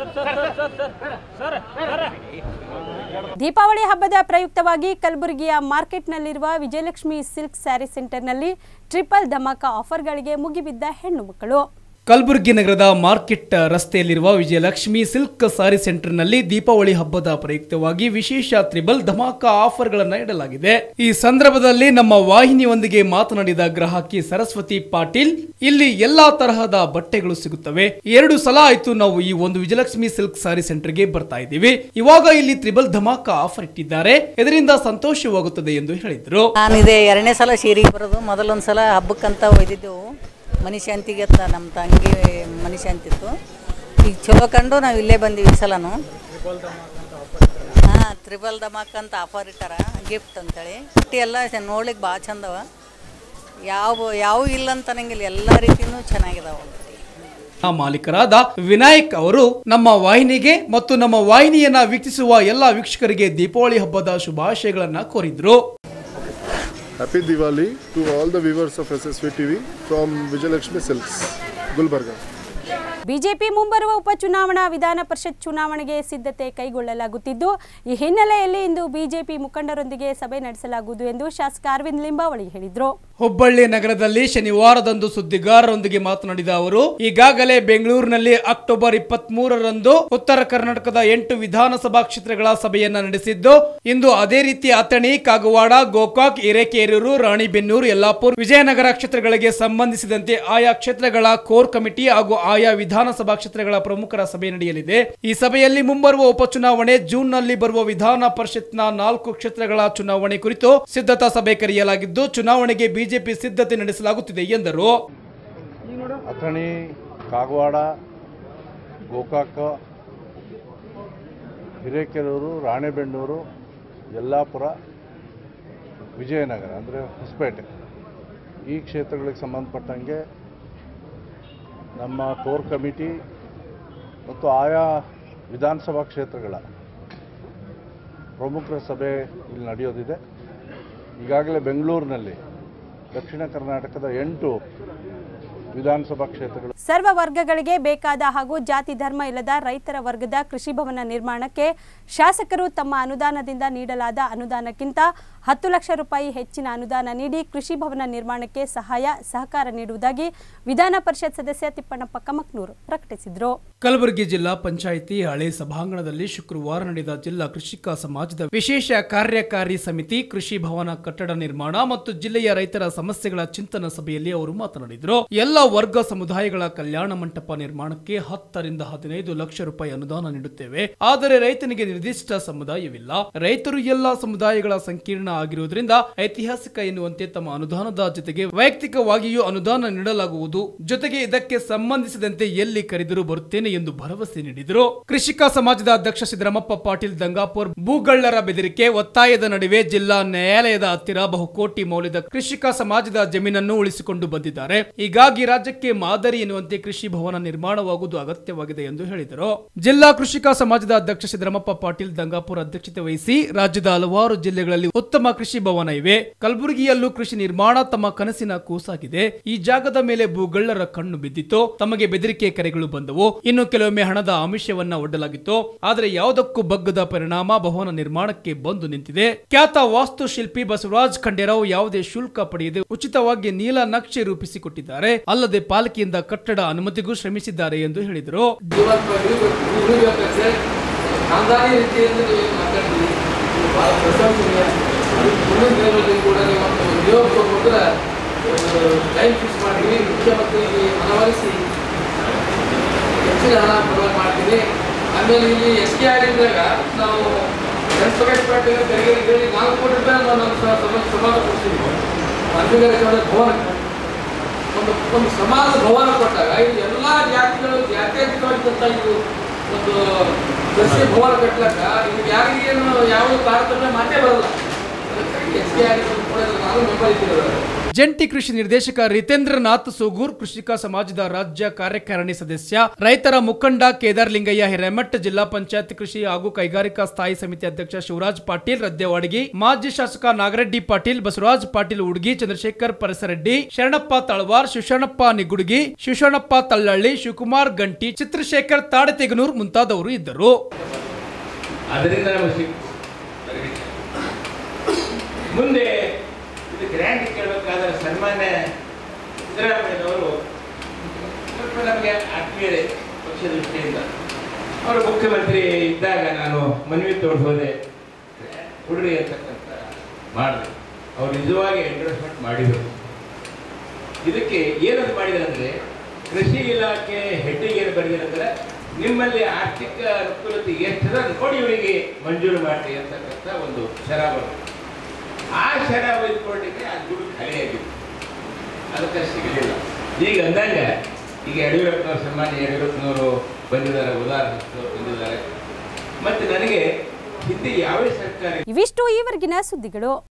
ದೀಪಾವಳಿ ಹಬ್ಬದ ಪ್ರಯುಕ್ತವಾಗಿ ಕಲಬುರಗಿಯ ಮಾರ್ಕೆಟ್ನಲ್ಲಿರುವ ವಿಜಯಲಕ್ಷ್ಮಿ ಸಿಲ್ಕ್ ಸ್ಯಾರಿ ಸೆಂಟರ್ನಲ್ಲಿ ಟ್ರಿಪಲ್ ಧಮಾಕ ಆಫರ್ಗಳಿಗೆ ಮುಗಿಬಿದ್ದ ಹೆಣ್ಣು ಮಕ್ಕಳು ಕಲಬುರಗಿ ನಗರದ ಮಾರ್ಕೆಟ್ ರಸ್ತೆಯಲ್ಲಿರುವ ವಿಜಯಲಕ್ಷ್ಮಿ ಸಿಲ್ಕ್ ಸಾರಿ ಸೆಂಟರ್ನಲ್ಲಿ ದೀಪಾವಳಿ ಹಬ್ಬದ ಪ್ರಯುಕ್ತವಾಗಿ ವಿಶೇಷ ತ್ರಿಬಲ್ ಧಮಾಕ ಆಫರ್ಗಳನ್ನು ಇಡಲಾಗಿದೆ ಈ ಸಂದರ್ಭದಲ್ಲಿ ನಮ್ಮ ವಾಹಿನಿಯೊಂದಿಗೆ ಮಾತನಾಡಿದ ಗ್ರಾಹಕಿ ಸರಸ್ವತಿ ಪಾಟೀಲ್ ಇಲ್ಲಿ ಎಲ್ಲಾ ತರಹದ ಬಟ್ಟೆಗಳು ಸಿಗುತ್ತವೆ ಎರಡು ಸಲ ಆಯ್ತು ನಾವು ಈ ಒಂದು ವಿಜಯಲಕ್ಷ್ಮಿ ಸಿಲ್ಕ್ ಸಾರಿ ಸೆಂಟರ್ಗೆ ಬರ್ತಾ ಇದ್ದೀವಿ ಇವಾಗ ಇಲ್ಲಿ ತ್ರಿಬಲ್ ಧಮಾಕ ಆಫರ್ ಇಟ್ಟಿದ್ದಾರೆ ಇದರಿಂದ ಸಂತೋಷವಾಗುತ್ತದೆ ಎಂದು ಹೇಳಿದ್ರು ನಾನು ಇದೆ ಎರಡನೇ ಸಲ ಸೀರೆಗೆ ಬರೋದು ಮೊದಲೊಂದು ಸಲ ಹಬ್ಬಕ್ಕಂತ ಒಯ್ದಿದ್ದೆವು ಮನಿ ಶಾಂತಿಗೆ ಅಂತ ನಮ್ಮ ತಂಗಿ ಮನಿ ಶಾಂತಿ ಇತ್ತು ಈಗ ಚಲೋ ಕಂಡು ನಾವು ಇಲ್ಲೇ ಬಂದೀವಿ ಈ ಸಲನು ಹಾಂ ತ್ರಿಬಲ್ ಧಮಾಕ್ ಅಂತ ಆಫರ್ ಇಟ್ಟಾರ ಗಿಫ್ಟ್ ಅಂತೇಳಿ ಬಟ್ಟೆ ಎಲ್ಲ ಚ- ನೋಡ್ಲಿಕ್ಕೆ ಭಾಳ ಚಂದವ ಯಾವ ಯಾವ ಇಲ್ಲ ಅಂತ ಅನ್ನಂಗಿಲ್ಲ ಎಲ್ಲ ರೀತಿನೂ ಚೆನ್ನಾಗಿದಾವ ಆ ಮಾಲೀಕರಾದ ವಿನಾಯಕ್ ಅವರು ನಮ್ಮ ವಾಹಿನಿಗೆ ಮತ್ತು ನಮ್ಮ ವಾಹಿನಿಯನ್ನ ವೀಕ್ಷಿಸುವ ಎಲ್ಲಾ ವೀಕ್ಷಕರಿಗೆ ದೀಪಾವಳಿ ಹಬ್ಬದ ಶುಭಾಶಯಗಳನ್ನ ಕೋರಿದ್ರು Happy Diwali to all the viewers of SSV TV from Vijayalakshmi Silks, Gulbarga. BJP ಮುಂಬರುವ ಉಪಚುನಾವಣಾ ವಿಧಾನ ಪರಿಷತ್ ಚುನಾವಣೆಗೆ ಸಿದ್ಧತೆ ಕೈಗೊಳ್ಳಲಾಗುತ್ತಿದ್ದು ಈ ಹಿನ್ನೆಲೆಯಲ್ಲಿ ಇಂದು ಬಿಜೆಪಿ ಮುಖಂಡರೊಂದಿಗೆ ಸಭೆ ನಡೆಸಲಾಗುವುದು ಎಂದು ಶಾಸಕ ಅರವಿಂದ್ ಲಿಂಬಾವಳಿ ಹೇಳಿದರು ಹುಬ್ಬಳ್ಳಿ ನಗರದಲ್ಲಿ ಶನಿವಾರದಂದು ಸುದ್ದಿಗಾರರೊಂದಿಗೆ ಮಾತನಾಡಿದ ಅವರು ಈಗಾಗಲೇ ಬೆಂಗಳೂರಿನಲ್ಲಿ ಅಕ್ಟೋಬರ್ ಇಪ್ಪತ್ತ್ ಮೂರರಂದು ಉತ್ತರ ಕರ್ನಾಟಕದ ಎಂಟು ವಿಧಾನಸಭಾ ಕ್ಷೇತ್ರಗಳ ಸಭೆಯನ್ನ ನಡೆಸಿದ್ದು ಇಂದು ಅದೇ ರೀತಿ ಅಥಣಿ ಕಾಗವಾಡ ಗೋಕಾಕ್ ಹಿರೇಕೇರೂರು ರಾಣಿಬೆನ್ನೂರು ಯಲ್ಲಾಪುರ್ ವಿಜಯನಗರ ಕ್ಷೇತ್ರಗಳಿಗೆ ಸಂಬಂಧಿಸಿದಂತೆ ಆಯಾ ಕ್ಷೇತ್ರಗಳ ಕೋರ್ ಕಮಿಟಿ ಹಾಗೂ ಆಯಾ ವಿಧಾನಸಭಾ ಕ್ಷೇತ್ರಗಳ ಪ್ರಮುಖರ ಸಭೆ ನಡೆಯಲಿದೆ ಈ ಸಭೆಯಲ್ಲಿ ಮುಂಬರುವ ಉಪಚುನಾವಣೆ ಜೂನ್ ನಲ್ಲಿ ಬರುವ ವಿಧಾನ ಪರಿಷತ್ನ ನಾಲ್ಕು ಕ್ಷೇತ್ರಗಳ ಚುನಾವಣೆ ಕುರಿತು ಸಿದ್ಧತಾ ಸಭೆ ಕರೆಯಲಾಗಿದ್ದು ಚುನಾವಣೆಗೆ ಬಿಜೆಪಿ ಸಿದ್ಧತೆ ನಡೆಸಲಾಗುತ್ತಿದೆ ಎಂದರು ಅಥಣಿ ಕಾಗವಾಡ ಗೋಕಾಕ ಹಿರೇಕೆರೂರು ರಾಣೆಬೆನ್ನೂರು ಯಲ್ಲಾಪುರ ವಿಜಯನಗರ ಅಂದರೆ ಹೊಸಪೇಟೆ ಈ ಕ್ಷೇತ್ರಗಳಿಗೆ ಸಂಬಂಧಪಟ್ಟಂಗೆ ನಮ್ಮ ಕೋರ್ ಕಮಿಟಿ ಮತ್ತು ಆಯಾ ವಿಧಾನಸಭಾ ಕ್ಷೇತ್ರಗಳ ಪ್ರಮುಖರ ಸಭೆ ಇಲ್ಲಿ ನಡೆಯೋದಿದೆ ಈಗಾಗಲೇ ಬೆಂಗಳೂರಿನಲ್ಲಿ ದಕ್ಷಿಣ ಕರ್ನಾಟಕದ ಎಂಟು ವಿಧಾನಸಭಾ ಕ್ಷೇತ್ರಗಳು ಸರ್ವ ವರ್ಗಗಳಿಗೆ ಬೇಕಾದ ಹಾಗೂ ಜಾತಿ ಧರ್ಮ ಇಲ್ಲದ ರೈತರ ವರ್ಗದ ಕೃಷಿ ಭವನ ನಿರ್ಮಾಣಕ್ಕೆ ಶಾಸಕರು ತಮ್ಮ ಅನುದಾನದಿಂದ ನೀಡಲಾದ ಅನುದಾನಕ್ಕಿಂತ ಹತ್ತು ಲಕ್ಷ ರೂಪಾಯಿ ಹೆಚ್ಚಿನ ಅನುದಾನ ನೀಡಿ ಕೃಷಿ ಭವನ ನಿರ್ಮಾಣಕ್ಕೆ ಸಹಾಯ ಸಹಕಾರ ನೀಡುವುದಾಗಿ ವಿಧಾನ ಪರಿಷತ್ ಸದಸ್ಯ ತಿಪ್ಪಣ್ಣಪ್ಪ ಕಮಕ್ನೂರ್ ಪ್ರಕಟಿಸಿದರು ಕಲಬುರಗಿ ಜಿಲ್ಲಾ ಪಂಚಾಯಿತಿ ಹಳೆ ಸಭಾಂಗಣದಲ್ಲಿ ಶುಕ್ರವಾರ ನಡೆದ ಜಿಲ್ಲಾ ಕೃಷಿಕ ಸಮಾಜದ ವಿಶೇಷ ಕಾರ್ಯಕಾರಿ ಸಮಿತಿ ಕೃಷಿ ಭವನ ಕಟ್ಟಡ ನಿರ್ಮಾಣ ಮತ್ತು ಜಿಲ್ಲೆಯ ರೈತರ ಸಮಸ್ಯೆಗಳ ಚಿಂತನ ಸಭೆಯಲ್ಲಿ ಅವರು ಮಾತನಾಡಿದರು ಎಲ್ಲ ವರ್ಗ ಸಮುದಾಯಗಳ ಕಲ್ಯಾಣ ಮಂಟಪ ನಿರ್ಮಾಣಕ್ಕೆ ಹತ್ತರಿಂದ ಹದಿನೈದು ಲಕ್ಷ ರೂಪಾಯಿ ಅನುದಾನ ನೀಡುತ್ತೇವೆ ಆದರೆ ರೈತನಿಗೆ ನಿರ್ದಿಷ್ಟ ಸಮುದಾಯವಿಲ್ಲ ರೈತರು ಎಲ್ಲಾ ಸಮುದಾಯಗಳ ಸಂಕೀರ್ಣ ಆಗಿರುವುದರಿಂದ ಐತಿಹಾಸಿಕ ಎನ್ನುವಂತೆ ತಮ್ಮ ಅನುದಾನದ ಜೊತೆಗೆ ವೈಯಕ್ತಿಕವಾಗಿಯೂ ಅನುದಾನ ನೀಡಲಾಗುವುದು ಜೊತೆಗೆ ಇದಕ್ಕೆ ಸಂಬಂಧಿಸಿದಂತೆ ಎಲ್ಲಿ ಕರೆದರೂ ಬರುತ್ತೇನೆ ಎಂದು ಭರವಸೆ ನೀಡಿದರು ಕೃಷಿಕ ಸಮಾಜದ ಅಧ್ಯಕ್ಷ ಸಿದ್ದರಾಮಪ್ಪ ಪಾಟೀಲ್ ದಂಗಾಪುರ್ ಭೂಗಳ್ಳರ ಬೆದರಿಕೆ ಒತ್ತಾಯದ ನಡುವೆ ಜಿಲ್ಲಾ ನ್ಯಾಯಾಲಯದ ಹತ್ತಿರ ಬಹುಕೋಟಿ ಮೌಲ್ಯದ ಕೃಷಿಕ ಸಮಾಜದ ಜಮೀನನ್ನು ಉಳಿಸಿಕೊಂಡು ಬಂದಿದ್ದಾರೆ ಹೀಗಾಗಿ ರಾಜ್ಯಕ್ಕೆ ಮಾದರಿ ಎನ್ನುವಂತೆ ಕೃಷಿ ಭವನ ನಿರ್ಮಾಣವಾಗುವುದು ಅಗತ್ಯವಾಗಿದೆ ಎಂದು ಹೇಳಿದರು ಜಿಲ್ಲಾ ಕೃಷಿಕ ಸಮಾಜದ ಅಧ್ಯಕ್ಷ ಸಿದ್ದರಾಮಪ್ಪ ಪಾಟೀಲ್ ದಂಗಾಪುರ್ ಅಧ್ಯಕ್ಷತೆ ವಹಿಸಿ ರಾಜ್ಯದ ಹಲವಾರು ಜಿಲ್ಲೆಗಳಲ್ಲಿ ಉತ್ತಮ ಕೃಷಿ ಭವನ ಇವೆ ಕಲಬುರಗಿಯಲ್ಲೂ ಕೃಷಿ ನಿರ್ಮಾಣ ತಮ್ಮ ಕನಸಿನ ಕೂಸಾಗಿದೆ ಈ ಜಾಗದ ಮೇಲೆ ಭೂಗಳ್ಳರ ಕಣ್ಣು ಬಿದ್ದಿತ್ತು ತಮಗೆ ಬೆದರಿಕೆ ಕರೆಗಳು ಬಂದವು ಇನ್ನು ಕೆಲವೊಮ್ಮೆ ಹಣದ ಆಮಿಷವನ್ನ ಒಡ್ಡಲಾಗಿತ್ತು ಆದರೆ ಯಾವುದಕ್ಕೂ ಬಗ್ಗದ ಪರಿಣಾಮ ಭವನ ನಿರ್ಮಾಣಕ್ಕೆ ಬಂದು ನಿಂತಿದೆ ಖ್ಯಾತ ವಾಸ್ತುಶಿಲ್ಪಿ ಬಸವರಾಜ್ ಖಂಡೇರಾವ್ ಯಾವುದೇ ಶುಲ್ಕ ಪಡೆಯದೆ ಉಚಿತವಾಗಿ ನೀಲ ನಕ್ಷೆ ರೂಪಿಸಿಕೊಟ್ಟಿದ್ದಾರೆ ಅಲ್ಲದೆ ಪಾಲಿಕೆಯಿಂದ ಕಟ್ಟಡ ಅನುಮತಿಗೂ ಶ್ರಮಿಸಿದ್ದಾರೆ ಎಂದು ಹೇಳಿದರು ಖಾನದಾನಿ ರೀತಿಯಿಂದ ನೀವು ಮಾತಾಡ್ತೀವಿ ಇದು ಭಾಳ ಪ್ರಶಂಸನೀಯ ಅದು ಮುಂದಿನ ದಿನಗಳಲ್ಲಿ ಕೂಡ ನೀವು ಒಂದು ನಿಯೋಗ ಕೊಟ್ಬಿಟ್ರೆ ಟೈಮ್ ಫಿಕ್ಸ್ ಮಾಡಿ ಮುಖ್ಯಮಂತ್ರಿಗೆ ಮನವೊಲಿಸಿ ಹೆಚ್ಚಿನ ಹಣ ಪ್ರೊವೈಡ್ ಮಾಡ್ತೀನಿ ಆಮೇಲೆ ಇಲ್ಲಿ ಎಸ್ ಕೆ ಆಗಿದ್ದಾಗ ನಾವು ಜನ್ಸಭೆಟ್ ಪಾಟೀಲ್ ತೆರಿಗೆ ಹೇಳಿ ನಾಲ್ಕು ಕೋಟಿ ರೂಪಾಯಿ ನಾವು ನಮ್ಮ ಸ- ಸಮ- ಸಮಾಜ ಕೊಡ್ತೀವಿ ಅಂಬಿಗರ ಭವನ ಒಂದು ಒಂದು ಸಮಾಜ ಭವನ ಕೊಟ್ಟಾಗ ಇದು ಎಲ್ಲ ಜಾತಿಗಳು ಜಾತ್ಯತೀತವಾಗಿದ್ದಂಥ ಇದು ಒಂದು ಕೃಷಿ ಭವನ ಕಟ್ಲಕ್ಕ ಇದು ಯಾರಿಗೇನು ಯಾವ ತಾರತಮ್ಯ ಮಾತೇ ಬರಲ್ಲ ಅದಕ್ಕಾಗಿ ಎಸ್ ಕೆ ಆಗಿರೋದು ಕೂಡ ಇದು ನಾನು ಮೆಂಬರ್ ಇದ್ದೀನಿ ಜಂಟಿ ಕೃಷಿ ನಿರ್ದೇಶಕ ರಿತೇಂದ್ರನಾಥ್ ಸೂಗೂರ್ ಕೃಷಿಕ ಸಮಾಜದ ರಾಜ್ಯ ಕಾರ್ಯಕಾರಿಣಿ ಸದಸ್ಯ ರೈತರ ಮುಖಂಡ ಕೇದಾರ್ಲಿಂಗಯ್ಯ ಹಿರೇಮಠ್ ಜಿಲ್ಲಾ ಪಂಚಾಯತ್ ಕೃಷಿ ಹಾಗೂ ಕೈಗಾರಿಕಾ ಸ್ಥಾಯಿ ಸಮಿತಿ ಅಧ್ಯಕ್ಷ ಶಿವರಾಜ್ ಪಾಟೀಲ್ ರದ್ದೆವಾಡಗಿ ಮಾಜಿ ಶಾಸಕ ನಾಗರೆಡ್ಡಿ ಪಾಟೀಲ್ ಬಸವರಾಜ್ ಪಾಟೀಲ್ ಉಡ್ಗಿ ಚಂದ್ರಶೇಖರ್ ಪರಸರೆಡ್ಡಿ ಶರಣಪ್ಪ ತಳವಾರ್ ಶಿವಶರಣಪ್ಪ ನಿಗುಡುಗಿ ಶಿವಶರಣಪ್ಪ ತಳ್ಳಳ್ಳಿ ಶಿವಕುಮಾರ್ ಗಂಟಿ ಚಿತ್ರಶೇಖರ್ ತಾಡತೆಗನೂರ್ ಮುಂತಾದವರು ಇದ್ದರು ಅದರಿಂದ ನಮಗೆ ಸಿಕ್ತು ಮುಂದೆ ಇದು ಗ್ರ್ಯಾಂಡ್ ಕೇಳಬೇಕಾದ್ರೆ ಸನ್ಮಾನ್ಯ ಸಿದ್ದರಾಮಯ್ಯನವರು ಸ್ವಲ್ಪ ನಮಗೆ ಆತ್ಮೀಯರೇ ಪಕ್ಷದ ದೃಷ್ಟಿಯಿಂದ ಅವರು ಮುಖ್ಯಮಂತ್ರಿ ಇದ್ದಾಗ ನಾನು ಮನವಿ ತೋರಿಸೋದೆ ಹುಡ್ರಿ ಅಂತಕ್ಕಂಥ ಮಾಡಿದೆ ಅವರು ನಿಜವಾಗಿ ಎಂಡೋರ್ಸ್ಮೆಂಟ್ ಮಾಡಿದರು ಇದಕ್ಕೆ ಏನಂತ ಮಾಡಿದ್ದಾರೆ ಅಂದರೆ ಕೃಷಿ ಇಲಾಖೆ ಹೆಡ್ಡಿಗೆ ಏನು ಬರೆದಿರಂದ್ರೆ ನಿಮ್ಮಲ್ಲಿ ಆರ್ಥಿಕ ಅನುಕೂಲತೆ ಎಷ್ಟಿದೆ ನೋಡಿ ಇವರಿಗೆ ಮಂಜೂರು ಮಾಡಿ ಅಂತಕ್ಕಂಥ ಒಂದು ಶರ ಬಂತು ಆ ಶರ ಒಯ್ದುಕೊಂಡಿಗೆ ಆ ದುಡ್ಡು ಖಾಲಿಯಾಗಿತ್ತು ಅದಕ್ಕೆ ಸಿಗಲಿಲ್ಲ ಈಗ ಅಂದಾಗ ಈಗ ಯಡಿಯೂರಪ್ಪನವರು ಸನ್ಮಾನ್ಯ ಯಡಿಯೂರಪ್ಪನವರು ಬಂದಿದ್ದಾರೆ ಉದಾಹರಣೆ ಬಂದಿದ್ದಾರೆ ಮತ್ತು ನನಗೆ ಹಿಂದೆ ಯಾವ ಸರ್ಕಾರ ಇವಿಷ್ಟು ಈವರೆಗಿನ ಸುದ್ದಿಗಳು